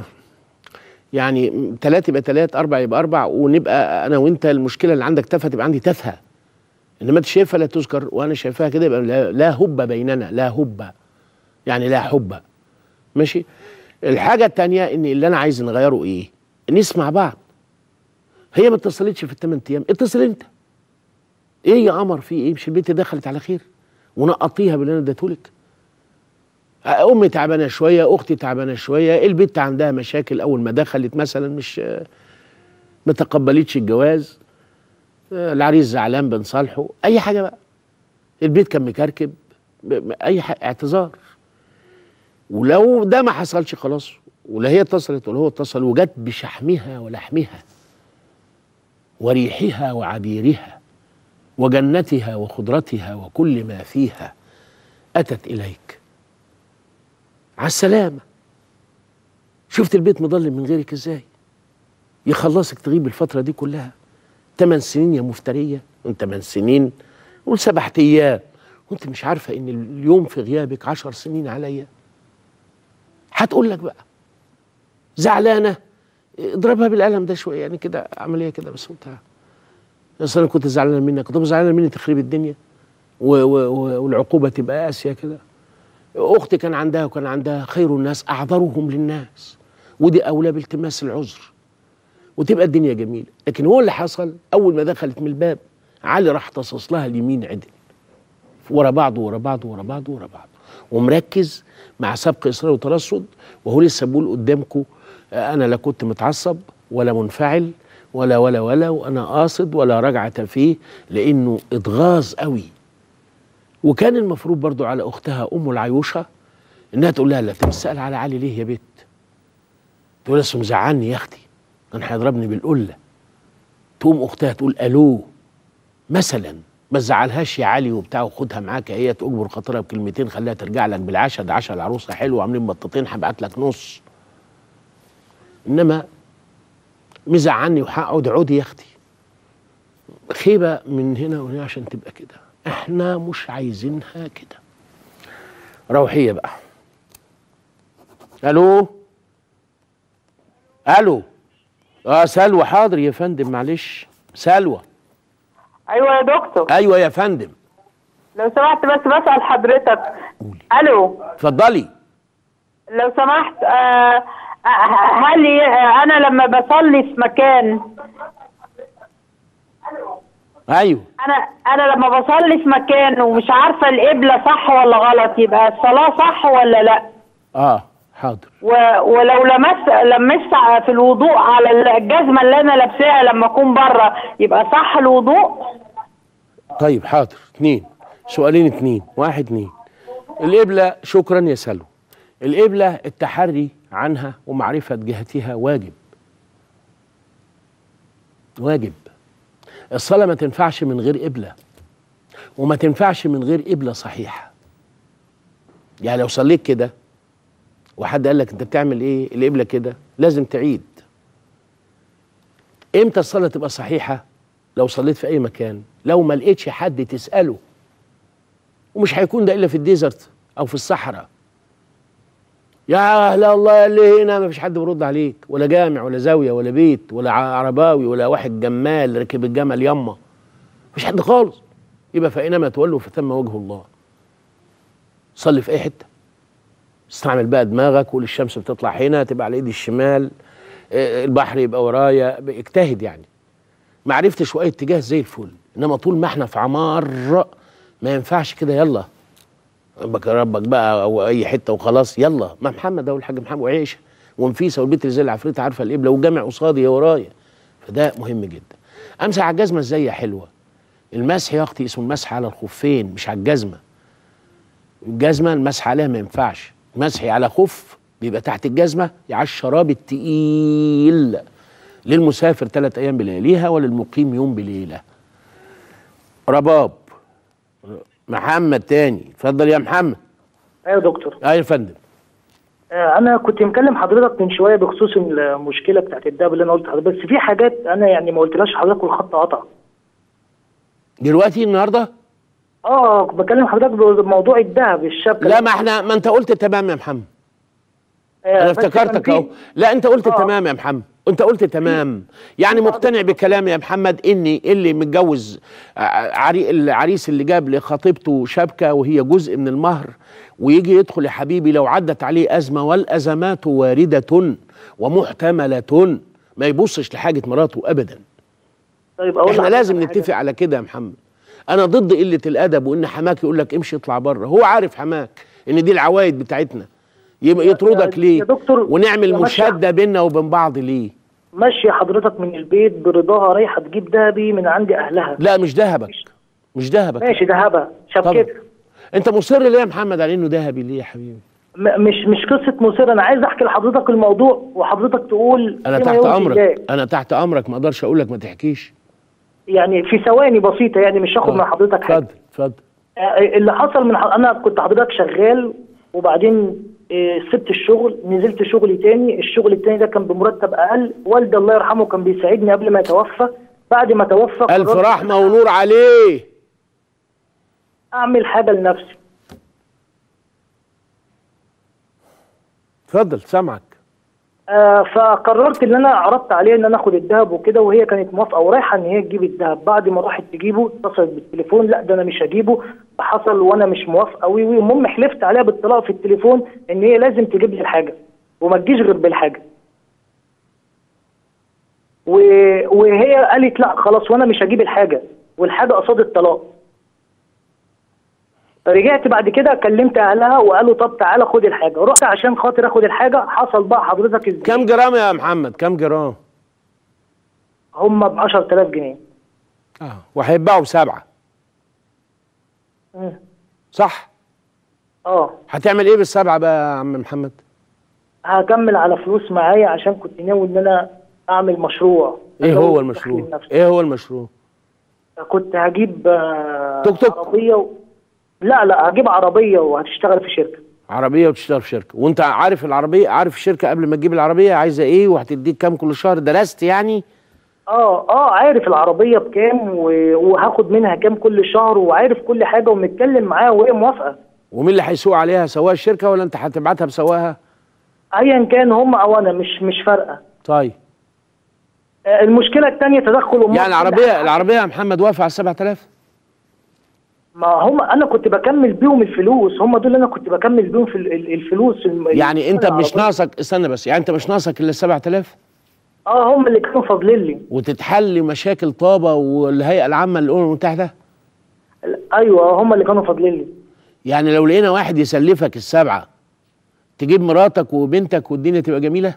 يعني ثلاثة يبقى ثلاثة أربعة يبقى أربع ونبقى أنا وأنت المشكلة اللي عندك تافهة تبقى عندي تافهة انما انت شايفها لا تذكر وانا شايفاها كده يبقى لا, لا هب بيننا لا هب يعني لا حب ماشي الحاجه التانية ان اللي انا عايز نغيره ايه نسمع بعض هي ما اتصلتش في الثمان ايام اتصل انت ايه يا قمر في ايه مش البنت دخلت على خير ونقطيها باللي انا اديتهولك امي تعبانه شويه اختي تعبانه شويه البنت عندها مشاكل اول ما دخلت مثلا مش ما تقبلتش الجواز العريس زعلان بنصالحه اي حاجه بقى البيت كان مكركب ب- اي حاجة اعتذار ولو ده ما حصلش خلاص ولا هي اتصلت ولا هو اتصل وجت بشحمها ولحمها وريحها وعبيرها وجنتها وخضرتها وكل ما فيها اتت اليك على السلامه شفت البيت مظلم من غيرك ازاي يخلصك تغيب الفتره دي كلها ثمان سنين يا مفتريه وانت ثمان سنين قول سبع ايام وانت مش عارفه ان اليوم في غيابك عشر سنين عليا هتقول لك بقى زعلانه اضربها بالقلم ده شويه يعني كده عمليه كده بس وانتهى اصل انا كنت زعلانه منك طب زعلانه مني تخرب الدنيا و و و والعقوبه تبقى قاسيه كده اختي كان عندها وكان عندها خير الناس اعذرهم للناس ودي اولى بالتماس العذر وتبقى الدنيا جميله لكن هو اللي حصل اول ما دخلت من الباب علي راح تصص لها اليمين عدل ورا بعض ورا بعض ورا بعض ورا بعض ومركز مع سبق اصرار وترصد وهو لسه بيقول قدامكم انا لا كنت متعصب ولا منفعل ولا ولا ولا وانا قاصد ولا رجعه فيه لانه اتغاظ قوي وكان المفروض برضو على اختها ام العيوشه انها تقول لها لا تسال على علي ليه يا بت تقول لها مزعلني يا اختي كان هيضربني بالقله تقوم اختها تقول الو مثلا ما تزعلهاش يا علي وبتاع وخدها معاك هي تجبر خاطرها بكلمتين خليها ترجع لك بالعشاء ده عشاء العروسه حلو عاملين بطتين هبعت لك نص انما مزعلني وهقعد عودي يا اختي خيبه من هنا وهنا عشان تبقى كده احنا مش عايزينها كده روحيه بقى الو الو اه سلوى حاضر يا فندم معلش سلوى ايوه يا دكتور ايوه يا فندم لو سمحت بس بسال حضرتك قولي الو اتفضلي لو سمحت آه آه، هل ي- آه، انا لما بصلي في مكان ايوه انا انا لما بصلي في مكان ومش عارفه القبله صح ولا غلط يبقى الصلاه صح ولا لا اه حاضر و... ولو لمست لمست في الوضوء على الجزمه اللي انا لابساها لما اكون بره يبقى صح الوضوء طيب حاضر اتنين سؤالين اتنين واحد اتنين القبلة شكرا يا سلوى القبلة التحري عنها ومعرفة جهتها واجب واجب الصلاة ما تنفعش من غير قبلة وما تنفعش من غير قبلة صحيحة يعني لو صليت كده وحد قال لك انت بتعمل ايه القبلة كده لازم تعيد امتى الصلاة تبقى صحيحة لو صليت في اي مكان لو ما لقيتش حد تساله ومش هيكون ده الا في الديزرت او في الصحراء يا اهل الله اللي هنا ما فيش حد بيرد عليك ولا جامع ولا زاويه ولا بيت ولا ع- عرباوي ولا واحد جمال ركب الجمل يما مفيش حد خالص يبقى فاينما تولوا فثم وجه الله صلي في اي حته استعمل بقى دماغك قول الشمس بتطلع هنا تبقى على ايدي الشمال آه، البحر يبقى ورايا اجتهد يعني ما عرفتش واي اتجاه زي الفل انما طول ما احنا في عمار ما ينفعش كده يلا ربك ربك بقى او اي حته وخلاص يلا ما محمد اهو الحاج محمد وعيشه ونفيسه والبنت اللي زي العفريت عارفه القبله والجامع قصادي يا ورايا فده مهم جدا امسح على الجزمه ازاي يا حلوه المسح يا اختي اسمه المسح على الخفين مش على الجزمه الجزمه المسح عليها ما ينفعش مسحي على خف بيبقى تحت الجزمه على الشراب التقيل للمسافر ثلاث ايام بلياليها وللمقيم يوم بليله رباب محمد تاني اتفضل يا محمد ايوه يا دكتور ايوه يا فندم آه، انا كنت مكلم حضرتك من شويه بخصوص المشكله بتاعت الدهب اللي انا قلت لحضرتك بس في حاجات انا يعني ما قلتلهاش لحضرتك والخط قطع دلوقتي النهارده اه بكلم حضرتك بموضوع الذهب الشبكه لا ما احنا ما انت قلت تمام يا محمد آه، انا بس كان افتكرتك في- اهو لا انت قلت آه. تمام يا محمد انت قلت تمام يعني مقتنع بكلامي يا محمد اني اللي متجوز ع- عري العريس اللي جاب لخطيبته شبكه وهي جزء من المهر ويجي يدخل يا حبيبي لو عدت عليه ازمه والازمات وارده ومحتمله ما يبصش لحاجه مراته ابدا طيب اقول احنا لحضرتك لازم حاجة. نتفق على كده يا محمد انا ضد قله الادب وان حماك يقول لك امشي اطلع بره هو عارف حماك ان دي العوايد بتاعتنا يبقى يطردك يا ليه دكتور، ونعمل يا ماشي. مشاده بيننا وبين بعض ليه ماشيه حضرتك من البيت برضاها رايحه تجيب دهبي من عند اهلها لا مش ذهبك مش ذهبك ماشي دهبها شبكتها انت مصر ليه يا محمد على انه ذهبي ليه يا حبيبي م- مش مش قصه مصر انا عايز احكي لحضرتك الموضوع وحضرتك تقول انا فيما تحت يرضي الله. امرك انا تحت امرك ما اقدرش اقول لك ما تحكيش يعني في ثواني بسيطه يعني مش هاخد اتفضل. من حضرتك حاجه اتفضل اتفضل آه، اللي حصل من ح... انا كنت حضرتك شغال وبعدين آه، سبت الشغل نزلت شغل تاني الشغل التاني ده كان بمرتب اقل والدي الله يرحمه كان بيساعدني قبل ما يتوفى بعد ما توفى الف قررت رحمه ونور عليه اعمل حاجه لنفسي اتفضل سامعك آه فقررت ان انا عرضت عليها ان انا اخد الذهب وكده وهي كانت موافقه ورايحه ان هي تجيب الذهب بعد ما راحت تجيبه اتصلت بالتليفون لا ده انا مش هجيبه حصل وانا مش موافقه وي وي المهم حلفت عليها بالطلاق في التليفون ان هي لازم تجيب لي الحاجه وما تجيش غير بالحاجه و... وهي قالت لا خلاص وانا مش هجيب الحاجه والحاجه قصاد الطلاق رجعت بعد كده كلمت اهلها وقالوا طب تعالى خد الحاجه رحت عشان خاطر اخد الحاجه حصل بقى حضرتك ازاي كم جرام يا محمد كم جرام هم ب 10000 جنيه اه وهيتباعوا بسبعه مم. صح اه هتعمل ايه بالسبعه بقى يا عم محمد هكمل على فلوس معايا عشان كنت ناوي ان انا اعمل مشروع ايه أزود هو دخل المشروع لنفسي. ايه هو المشروع كنت هجيب آه، توك توك. عربيه و... لا لا هجيب عربيه وهتشتغل في شركه عربيه وتشتغل في شركه وانت عارف العربيه عارف الشركه قبل ما تجيب العربيه عايزه ايه وهتديك كام كل شهر درست يعني اه اه عارف العربيه بكام و... وهاخد منها كام كل شهر وعارف كل حاجه ومتكلم معاها وهي موافقه ومين اللي هيسوق عليها سواق الشركه ولا انت هتبعتها بسواقها ايا كان هم او انا مش مش فارقه طيب آه، المشكله الثانيه تدخل امها يعني العربيه العربيه يا محمد واقفه على 7000 ما هم انا كنت بكمل بيهم الفلوس هم دول اللي انا كنت بكمل بيهم في ال- ال- الفلوس الم- يعني انت مش العربية. ناقصك استنى بس يعني انت مش ناقصك الا 7000 اه هم اللي كانوا فاضلين لي وتتحل مشاكل طابه والهيئه العامه للامم المتحده ايوه هم اللي كانوا فاضلين لي يعني لو لقينا واحد يسلفك السبعه تجيب مراتك وبنتك والدنيا تبقى جميله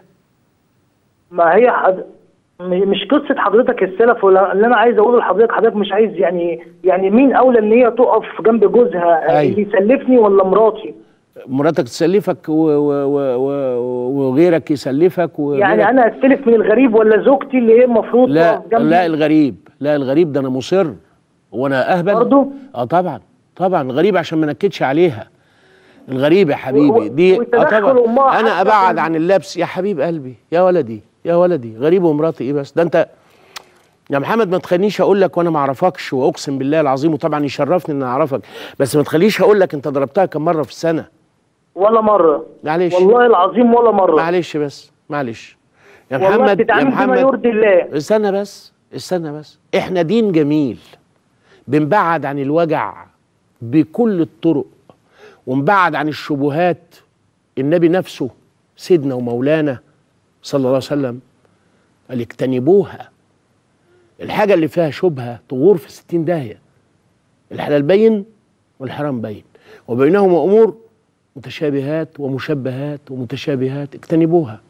ما هي حد... م- مش قصه حضرتك السلف ولا اللي انا عايز اقوله لحضرتك حضرتك مش عايز يعني يعني مين اولى ان هي تقف جنب جوزها أيوة. اللي يسلفني ولا مراتي مراتك تسلفك و و و و وغيرك يسلفك وغيرك يعني انا استلف من الغريب ولا زوجتي اللي هي المفروض لا تقف جنبي لا الغريب لا الغريب ده انا مصر وانا اهبل برضه؟ اه طبعا طبعا الغريب عشان ما نكدش عليها الغريب يا و- حبيبي دي اه وتدخل طبعا أمها انا حتى ابعد في- عن اللبس يا حبيب قلبي يا ولدي يا ولدي غريب ومراتي ايه بس ده انت يا محمد ما تخلينيش اقول لك وانا ما اعرفكش واقسم بالله العظيم وطبعا يشرفني ان اعرفك بس ما تخليش اقول لك انت ضربتها كم مره في السنه ولا مره معلش والله العظيم ولا مره معلش بس معلش يا والله محمد يا بتتعامل بما محمد يرضي الله استنى بس استنى بس احنا دين جميل بنبعد عن الوجع بكل الطرق ونبعد عن الشبهات النبي نفسه سيدنا ومولانا صلى الله عليه وسلم قال اجتنبوها الحاجة اللي فيها شبهة تغور في ستين داهية الحلال بين والحرام بين وبينهما أمور متشابهات ومشبهات ومتشابهات اجتنبوها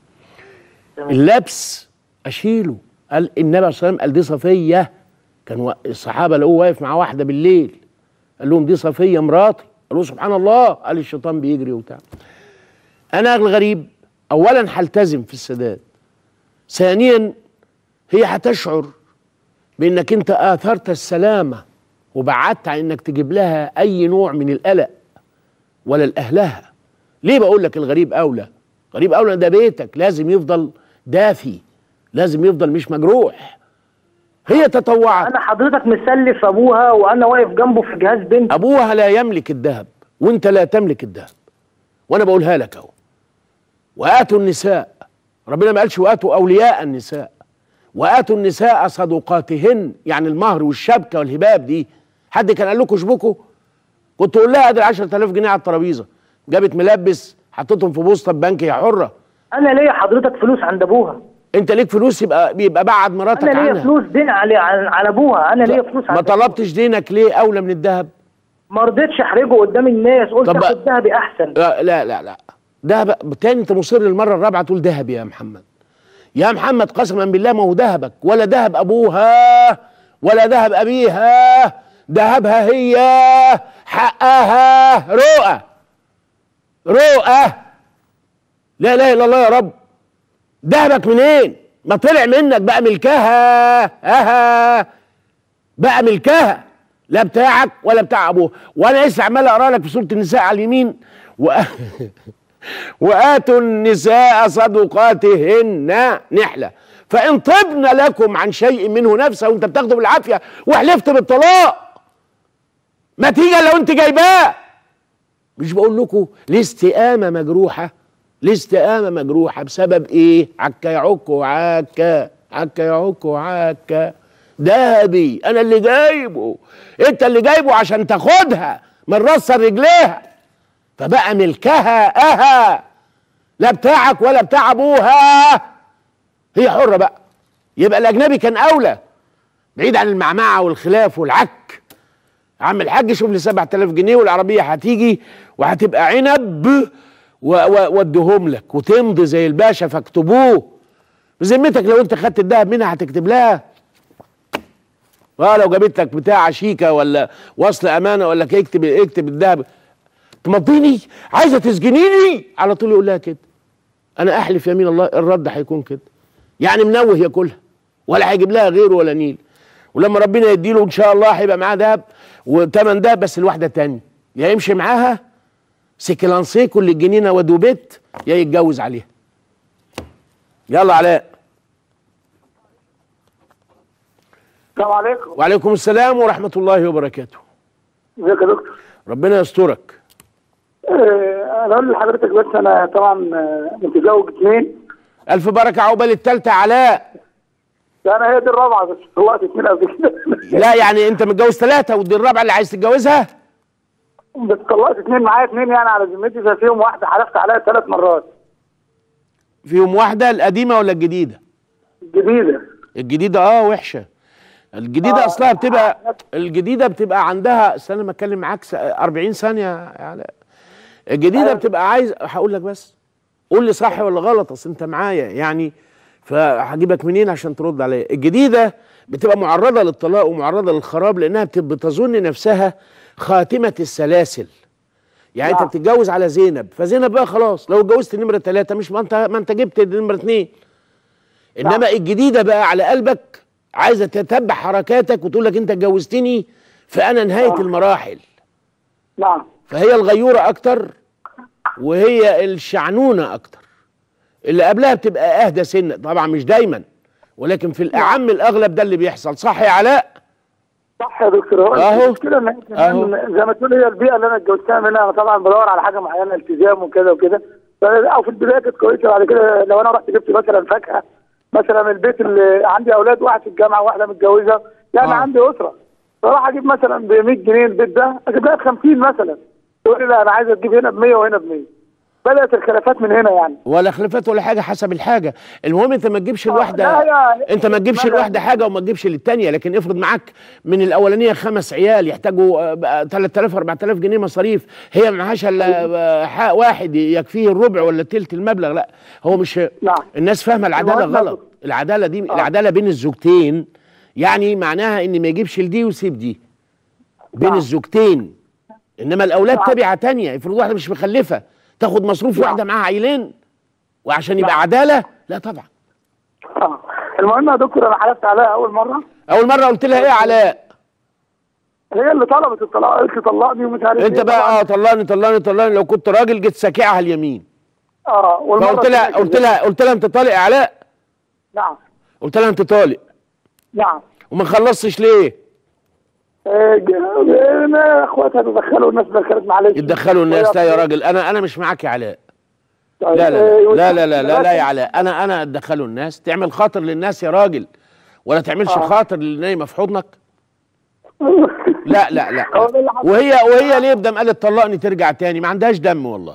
اللبس اشيله قال النبي عليه الصلاه والسلام قال دي صفيه كان وا- الصحابه لقوه واقف مع واحده بالليل قال لهم دي صفيه مراتي قالوا سبحان الله قال الشيطان بيجري وبتاع انا الغريب اولا هلتزم في السداد ثانيا هي هتشعر بانك انت اثرت السلامه وبعدت عن انك تجيب لها اي نوع من القلق ولا لاهلها ليه بقول لك الغريب اولى غريب اولى ده بيتك لازم يفضل دافي لازم يفضل مش مجروح هي تطوعت انا حضرتك مسلف ابوها وانا واقف جنبه في جهاز بنت ابوها لا يملك الذهب وانت لا تملك الذهب وانا بقولها لك اهو واتوا النساء ربنا ما قالش واتوا اولياء النساء واتوا النساء صدقاتهن يعني المهر والشبكه والهباب دي حد كان قال لكم اشبكوا كنت تقول لها ادي 10000 جنيه على الترابيزه جابت ملبس حطيتهم في بوسطه بنك هي حره انا ليا حضرتك فلوس عند ابوها انت ليك فلوس يبقى بيبقى بعد مراتك انا ليا عنها فلوس دين على على ابوها انا ليا فلوس ما عند أبوها. طلبتش دينك ليه اولى من الذهب ما رضيتش احرجه قدام الناس قلت طب بقى- اخد ذهبي احسن لا لا لا لا دهب تاني انت مصر المره الرابعه تقول ذهب يا محمد يا محمد قسما بالله ما هو ذهبك ولا ذهب ابوها ولا ذهب ابيها ذهبها هي حقها رؤى رؤى لا اله الا الله يا رب ذهبك منين ما طلع منك بقى ملكها اها بقى ملكها لا بتاعك ولا بتاع ابوه وانا لسه عمال اقرا لك في سوره النساء على اليمين و... واتوا النساء صدقاتهن نحله فان طبن لكم عن شيء منه نفسه وانت بتاخده بالعافيه وحلفت بالطلاق ما تيجي لو انت جايباه مش بقول لكم الاستقامه مجروحه الاستقامه مجروحه بسبب ايه عكا يعك وعكا عكا يعك وعكا ذهبي انا اللي جايبه انت اللي جايبه عشان تاخدها من راسها لرجليها فبقى ملكها اها لا بتاعك ولا بتاع ابوها هي حره بقى يبقى الاجنبي كان اولى بعيد عن المعمعه والخلاف والعك عم الحاج شوف لي 7000 جنيه والعربيه هتيجي وهتبقى عنب و- و- واديهم لك وتمضي زي الباشا فاكتبوه بذمتك لو انت خدت الذهب منها هتكتب لها اه لو جابت لك بتاع شيكه ولا وصل امانه ولا كده اكتب اكتب الذهب تمضيني عايزه تسجنيني على طول يقول لها كده انا احلف يمين الله الرد هيكون كده يعني منوه ياكلها ولا هيجيب لها غيره ولا نيل ولما ربنا يديله ان شاء الله هيبقى معاه دهب وتمن دهب بس الواحده تاني يا يمشي معاها سكلانسيه كل الجنينه ودوبيت يا يتجوز عليها يلا علاء السلام عليكم وعليكم السلام ورحمه الله وبركاته ازيك يا دكتور ربنا يسترك آه، انا اقول لحضرتك بس انا طبعا آه، متزوج اثنين الف بركه عقبال التالتة علاء انا هي دي الرابعه بس طلعت اثنين قبل كده لا يعني انت متجوز ثلاثه ودي الرابعه اللي عايز تتجوزها بس طلعت اثنين معايا اثنين يعني على ذمتي ففيهم واحده حلفت عليها ثلاث مرات فيهم واحده القديمه ولا الجديده جديده الجديده اه وحشه الجديده آه. اصلها بتبقى الجديده بتبقى عندها استنى ما اتكلم معاك س- 40 ثانيه يا علاء الجديده بتبقى عايز هقول لك بس قول لي صح ولا غلط اصل انت معايا يعني فهجيبك منين عشان ترد عليا الجديده بتبقى معرضه للطلاق ومعرضه للخراب لانها بت- بتظن نفسها خاتمه السلاسل يعني انت نعم. بتتجوز على زينب فزينب بقى خلاص لو اتجوزت نمره ثلاثه مش ما انت ما انت جبت نمره اثنين انما الجديده بقى على قلبك عايزه تتبع حركاتك وتقول لك انت اتجوزتني فانا نهايه آه. المراحل نعم فهي الغيوره اكتر وهي الشعنونه اكتر اللي قبلها بتبقى اهدى سنه طبعا مش دايما ولكن في الاعم الاغلب ده اللي بيحصل صح يا علاء صح يا دكتور هو أهو. المشكله ان كمان زي ما تقول هي البيئه اللي انا اتجوزتها منها انا طبعا بدور على حاجه معينه التزام وكده وكده ف- او في البدايه كانت كويسه بعد كده لو انا رحت جبت مثلا فاكهه مثلا من البيت اللي عندي اولاد واحد في الجامعه وواحده متجوزه يعني آه. آه. عندي اسره فراح اجيب مثلا ب 100 جنيه البيت ده اجيب لها ب 50 مثلا تقول لي لا انا عايز تجيب هنا ب 100 وهنا ب 100 بدات الخلافات من هنا يعني ولا خلافات ولا حاجه حسب الحاجه المهم انت ما تجيبش الواحده لا يا- انت ما تجيبش لا، لا. الواحده حاجه وما تجيبش للتانيه لكن افرض معاك من الاولانيه خمس عيال يحتاجوا آه، بقى 3000 4000 جنيه مصاريف هي معهاش الا آه، حق واحد يكفيه الربع ولا تلت المبلغ لا هو مش نعم. الناس فاهمه العداله المهم- غلط العداله دي العداله بين الزوجتين يعني معناها ان ما يجيبش لدي ويسيب دي بين نعم. الزوجتين انما الاولاد نعم. تبعه تانية افرض واحده مش مخلفه تاخد مصروف نعم. واحده معاها عيلين وعشان يبقى نعم. عداله لا طبعا اه المهم يا دكتور انا حلفت عليها اول مره اول مره قلت لها ايه يا علاء هي اللي طلبت الطلاق قالت لي طلقني ومش عارف انت إيه. بقى طبعاً. اه طلقني طلقني طلقني لو كنت راجل جيت ساكعها اليمين اه والمرة فقلت لها الثانية قلت كده. لها قلت لها انت طالق يا علاء نعم قلت لها انت طالق نعم وما خلصتش ليه آه، ج- آه، اخواتها تدخلوا الناس دخلت معلش يتدخلوا الناس لا يا وهي- راجل انا انا مش معاك يا علاء لا لا لا لا لا لا, لا, لا يا علاء انا انا ادخله الناس تعمل خاطر للناس يا راجل ولا تعملش آه. خاطر للي نايمه في حضنك لا لا لا وهي وهي ليه بدم قالت طلقني ترجع تاني ما عندهاش دم والله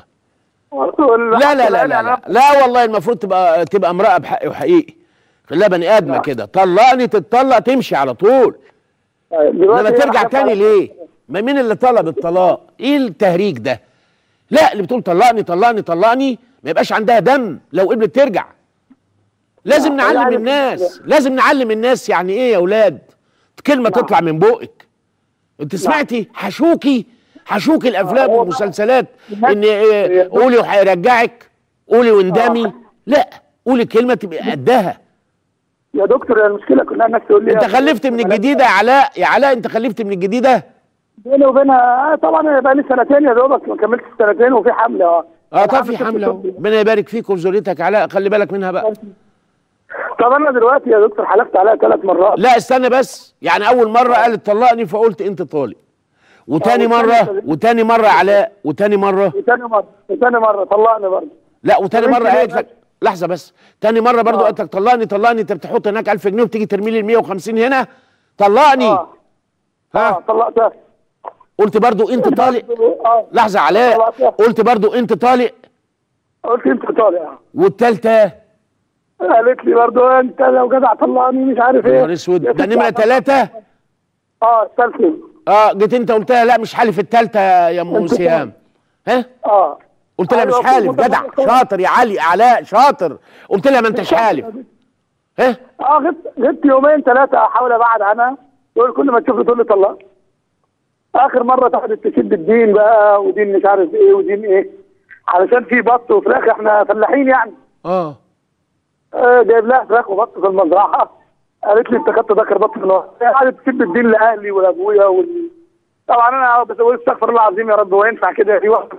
لا لا لا لا لا, لا والله المفروض تبقى تبقى امراه بحق وحقيقي خليها بني ادمه كده طلقني تتطلق تمشي على طول انما ترجع تاني ليه ما مين اللي طلب الطلاق ايه التهريج ده لا اللي بتقول طلقني طلقني طلقني ما يبقاش عندها دم لو قبلت ترجع لازم نعلم الناس لازم نعلم الناس يعني ايه يا اولاد كلمه تطلع من بقك انت سمعتي حشوكي حشوكي الافلام والمسلسلات ان إيه قولي وهيرجعك قولي واندمي لا قولي كلمه تبقى قدها يا دكتور المشكله كلها الناس تقول لي انت خلفت من الجديده يا علاء يا علاء انت خلفت من الجديده بيني وبينها آه، طبعا بقى لي سنتين يا دوبك ما كملتش سنتين وفي حمله اه اه طب في حمله اهو. ربنا يبارك فيك وفي ذريتك يا علاء خلي بالك منها بقى طب انا دلوقتي يا دكتور حلفت عليها ثلاث مرات لا استنى بس يعني اول مره قالت طلقني فقلت انت طالق وتاني آه، مره والتاني- وتاني مره يا علاء وتاني مره وثاني مره وثاني مره طلقني برضه لا وتاني طب مره انت ليه قالت لك لحظه بس تاني مره برضو آه. قالت لك طلقني طلقني انت بتحط هناك 1000 جنيه وبتيجي ترمي لي ال 150 هنا طلقني اه اه ها طلقتها قلت برضو انت طالق اه لحظه يا علاء طلقتها. قلت برضو انت طالق قلت انت طالع والتالتة قالت لي برضه انت لو جدع طلقني مش عارف يا ايه نهار اسود ده نمره ثلاثة اه الثالثه اه جيت انت قلتها لا مش حالف التالتة يا ام انت سهام ها اه قلت لها مش أيوة، حالف كنت جدع متفق. شاطر يا علي علاء شاطر قلت لها ما انتش حالف ها اه غبت غبت يومين ثلاثه احاول ابعد عنها تقول كل ما تشوفني تقول لي طلق اخر مره تقعد تشد الدين بقى ودين مش عارف ايه ودين ايه علشان في بط وفراخ احنا فلاحين يعني اه آه جايب لها فراخ وبط في المزرعه قالت لي انت خدت ذكر بط في النهار قعدت تسب الدين لاهلي ولابويا وال... طبعا انا بس بقول استغفر الله العظيم يا رب هو ينفع كده في وقت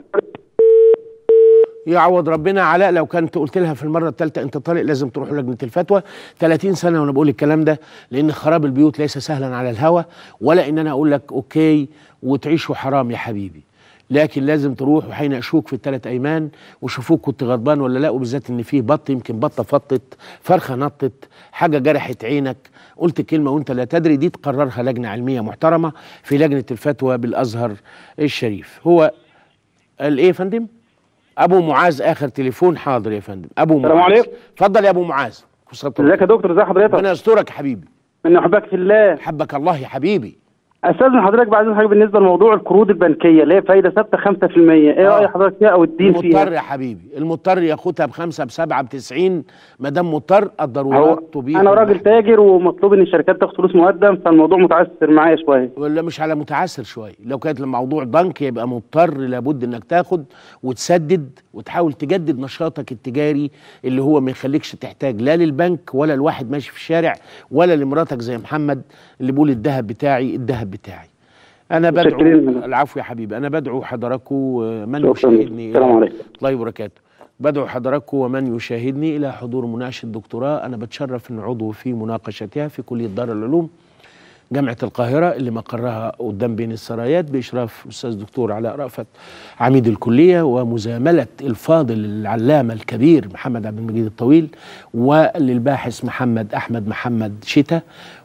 يعوض ربنا علاء لو كنت قلت لها في المره الثالثه انت طالق لازم تروح لجنه الفتوى 30 سنه وانا بقول الكلام ده لان خراب البيوت ليس سهلا على الهوى ولا ان انا اقول لك اوكي وتعيشوا حرام يا حبيبي لكن لازم تروح وهيناقشوك في الثلاث ايمان ويشوفوك كنت غضبان ولا لا وبالذات ان فيه بط يمكن بطه فطت فرخه نطت حاجه جرحت عينك قلت كلمه وانت لا تدري دي تقررها لجنه علميه محترمه في لجنه الفتوى بالازهر الشريف هو قال ايه يا فندم؟ ابو معاذ اخر تليفون حاضر يا فندم ابو معاذ السلام عليكم. اتفضل يا ابو معاذ ازيك يا دكتور ازي حضرتك ربنا يسترك يا حبيبي من احبك في الله حبك الله يا حبيبي استاذن حضرتك بعد حاجه بالنسبه لموضوع القروض البنكيه اللي هي فايده ثابته 5% ايه آه. راي حضرتك فيها او الدين المضطر فيها يا حبيبي المضطر ياخدها بخمسة بسبعة بتسعين ما دام مضطر هو الضرورات تبيح انا راجل المحظورات. تاجر ومطلوب ان الشركات تاخد فلوس مقدم فالموضوع متعثر معايا شويه ولا مش على متعسر شويه لو كانت الموضوع بنك يبقى مضطر لابد انك تاخد وتسدد وتحاول تجدد نشاطك التجاري اللي هو ما يخليكش تحتاج لا للبنك ولا الواحد ماشي في الشارع ولا لمراتك زي محمد اللي بيقول الذهب بتاعي الذهب بتاعي انا بدعو متشكرين. العفو يا حبيبي انا بدعو حضراتكم آه، من شكراً. يشاهدني السلام عليكم. الله وبركاته بدعو حضراتكم ومن يشاهدني الى حضور مناقشه دكتوراه انا بتشرف ان عضو في مناقشتها في كليه دار العلوم جامعة القاهرة اللي مقرها قدام بين السرايات بإشراف أستاذ دكتور علاء رأفت عميد الكلية ومزاملة الفاضل العلامة الكبير محمد عبد المجيد الطويل وللباحث محمد أحمد محمد شتا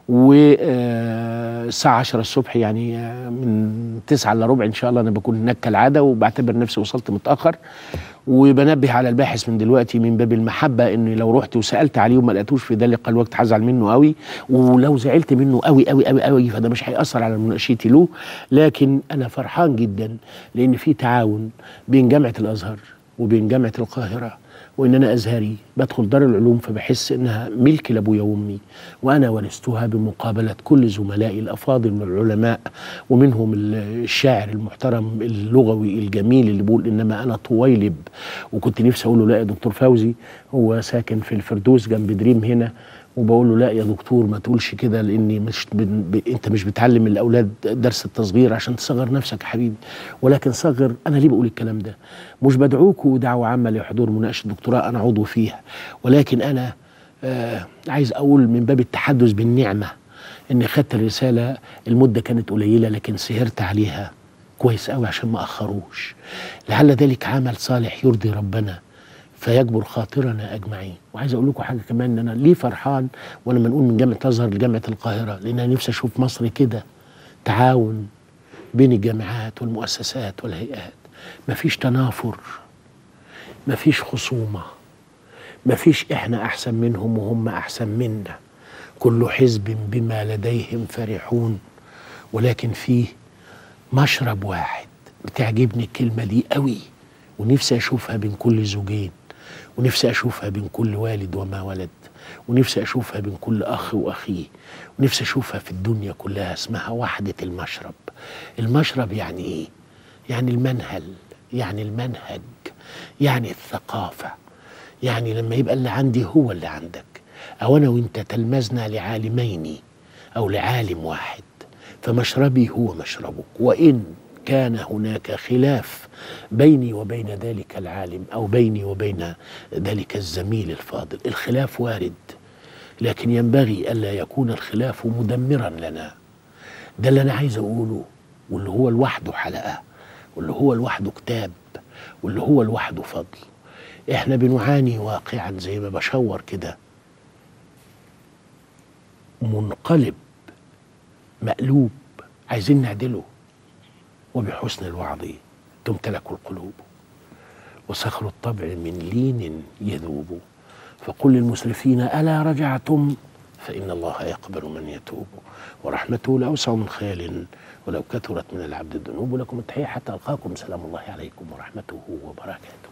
والساعة 10 الصبح يعني آه، من 9 إلا ربع إن شاء الله أنا بكون هناك كالعادة وبعتبر نفسي وصلت متأخر وبنبه على الباحث من دلوقتي من باب المحبة إن لو رحت وسألت عليه وما لقيتوش في ذلك الوقت هزعل منه قوي ولو زعلت منه قوي قوي قوي قوي فده مش هيأثر على مناقشتي له لكن أنا فرحان جدا لأن في تعاون بين جامعة الأزهر وبين جامعة القاهرة وان انا ازهري بدخل دار العلوم فبحس انها ملك لابويا وامي وانا ورثتها بمقابله كل زملائي الافاضل من العلماء ومنهم الشاعر المحترم اللغوي الجميل اللي بيقول انما انا طويلب وكنت نفسي اقول له لا يا دكتور فوزي هو ساكن في الفردوس جنب دريم هنا وبقول له لا يا دكتور ما تقولش كده لاني مش بن ب... انت مش بتعلم الاولاد درس التصغير عشان تصغر نفسك يا حبيبي ولكن صغر انا ليه بقول الكلام ده مش بدعوكوا دعوه عامه لحضور مناقشه دكتوراه انا عضو فيها ولكن انا آه عايز اقول من باب التحدث بالنعمه اني خدت الرساله المده كانت قليله لكن سهرت عليها كويس قوي عشان ما اخروش لعل ذلك عمل صالح يرضي ربنا فيجبر خاطرنا اجمعين وعايز اقول لكم حاجه كمان ان انا ليه فرحان وانا منقول من جامعه الازهر لجامعه القاهره لان انا نفسي اشوف مصر كده تعاون بين الجامعات والمؤسسات والهيئات مفيش تنافر مفيش خصومه مفيش احنا احسن منهم وهم احسن منا كل حزب بما لديهم فرحون ولكن فيه مشرب واحد بتعجبني الكلمه دي قوي ونفسي اشوفها بين كل زوجين ونفسي اشوفها بين كل والد وما ولد ونفسي اشوفها بين كل اخ واخيه ونفسي اشوفها في الدنيا كلها اسمها وحده المشرب المشرب يعني ايه يعني المنهل يعني المنهج يعني الثقافه يعني لما يبقى اللي عندي هو اللي عندك او انا وانت تلمذنا لعالمين او لعالم واحد فمشربي هو مشربك وان كان هناك خلاف بيني وبين ذلك العالم او بيني وبين ذلك الزميل الفاضل الخلاف وارد لكن ينبغي الا يكون الخلاف مدمرا لنا ده اللي انا عايز اقوله واللي هو لوحده حلقه واللي هو لوحده كتاب واللي هو لوحده فضل احنا بنعاني واقعا زي ما بشور كده منقلب مقلوب عايزين نعدله وبحسن الوعظ تمتلك القلوب وصخر الطبع من لين يذوب فقل للمسرفين ألا رجعتم فإن الله يقبل من يتوب ورحمته لأوسع من خيال ولو كثرت من العبد الذنوب لكم التحية حتى ألقاكم سلام الله عليكم ورحمته وبركاته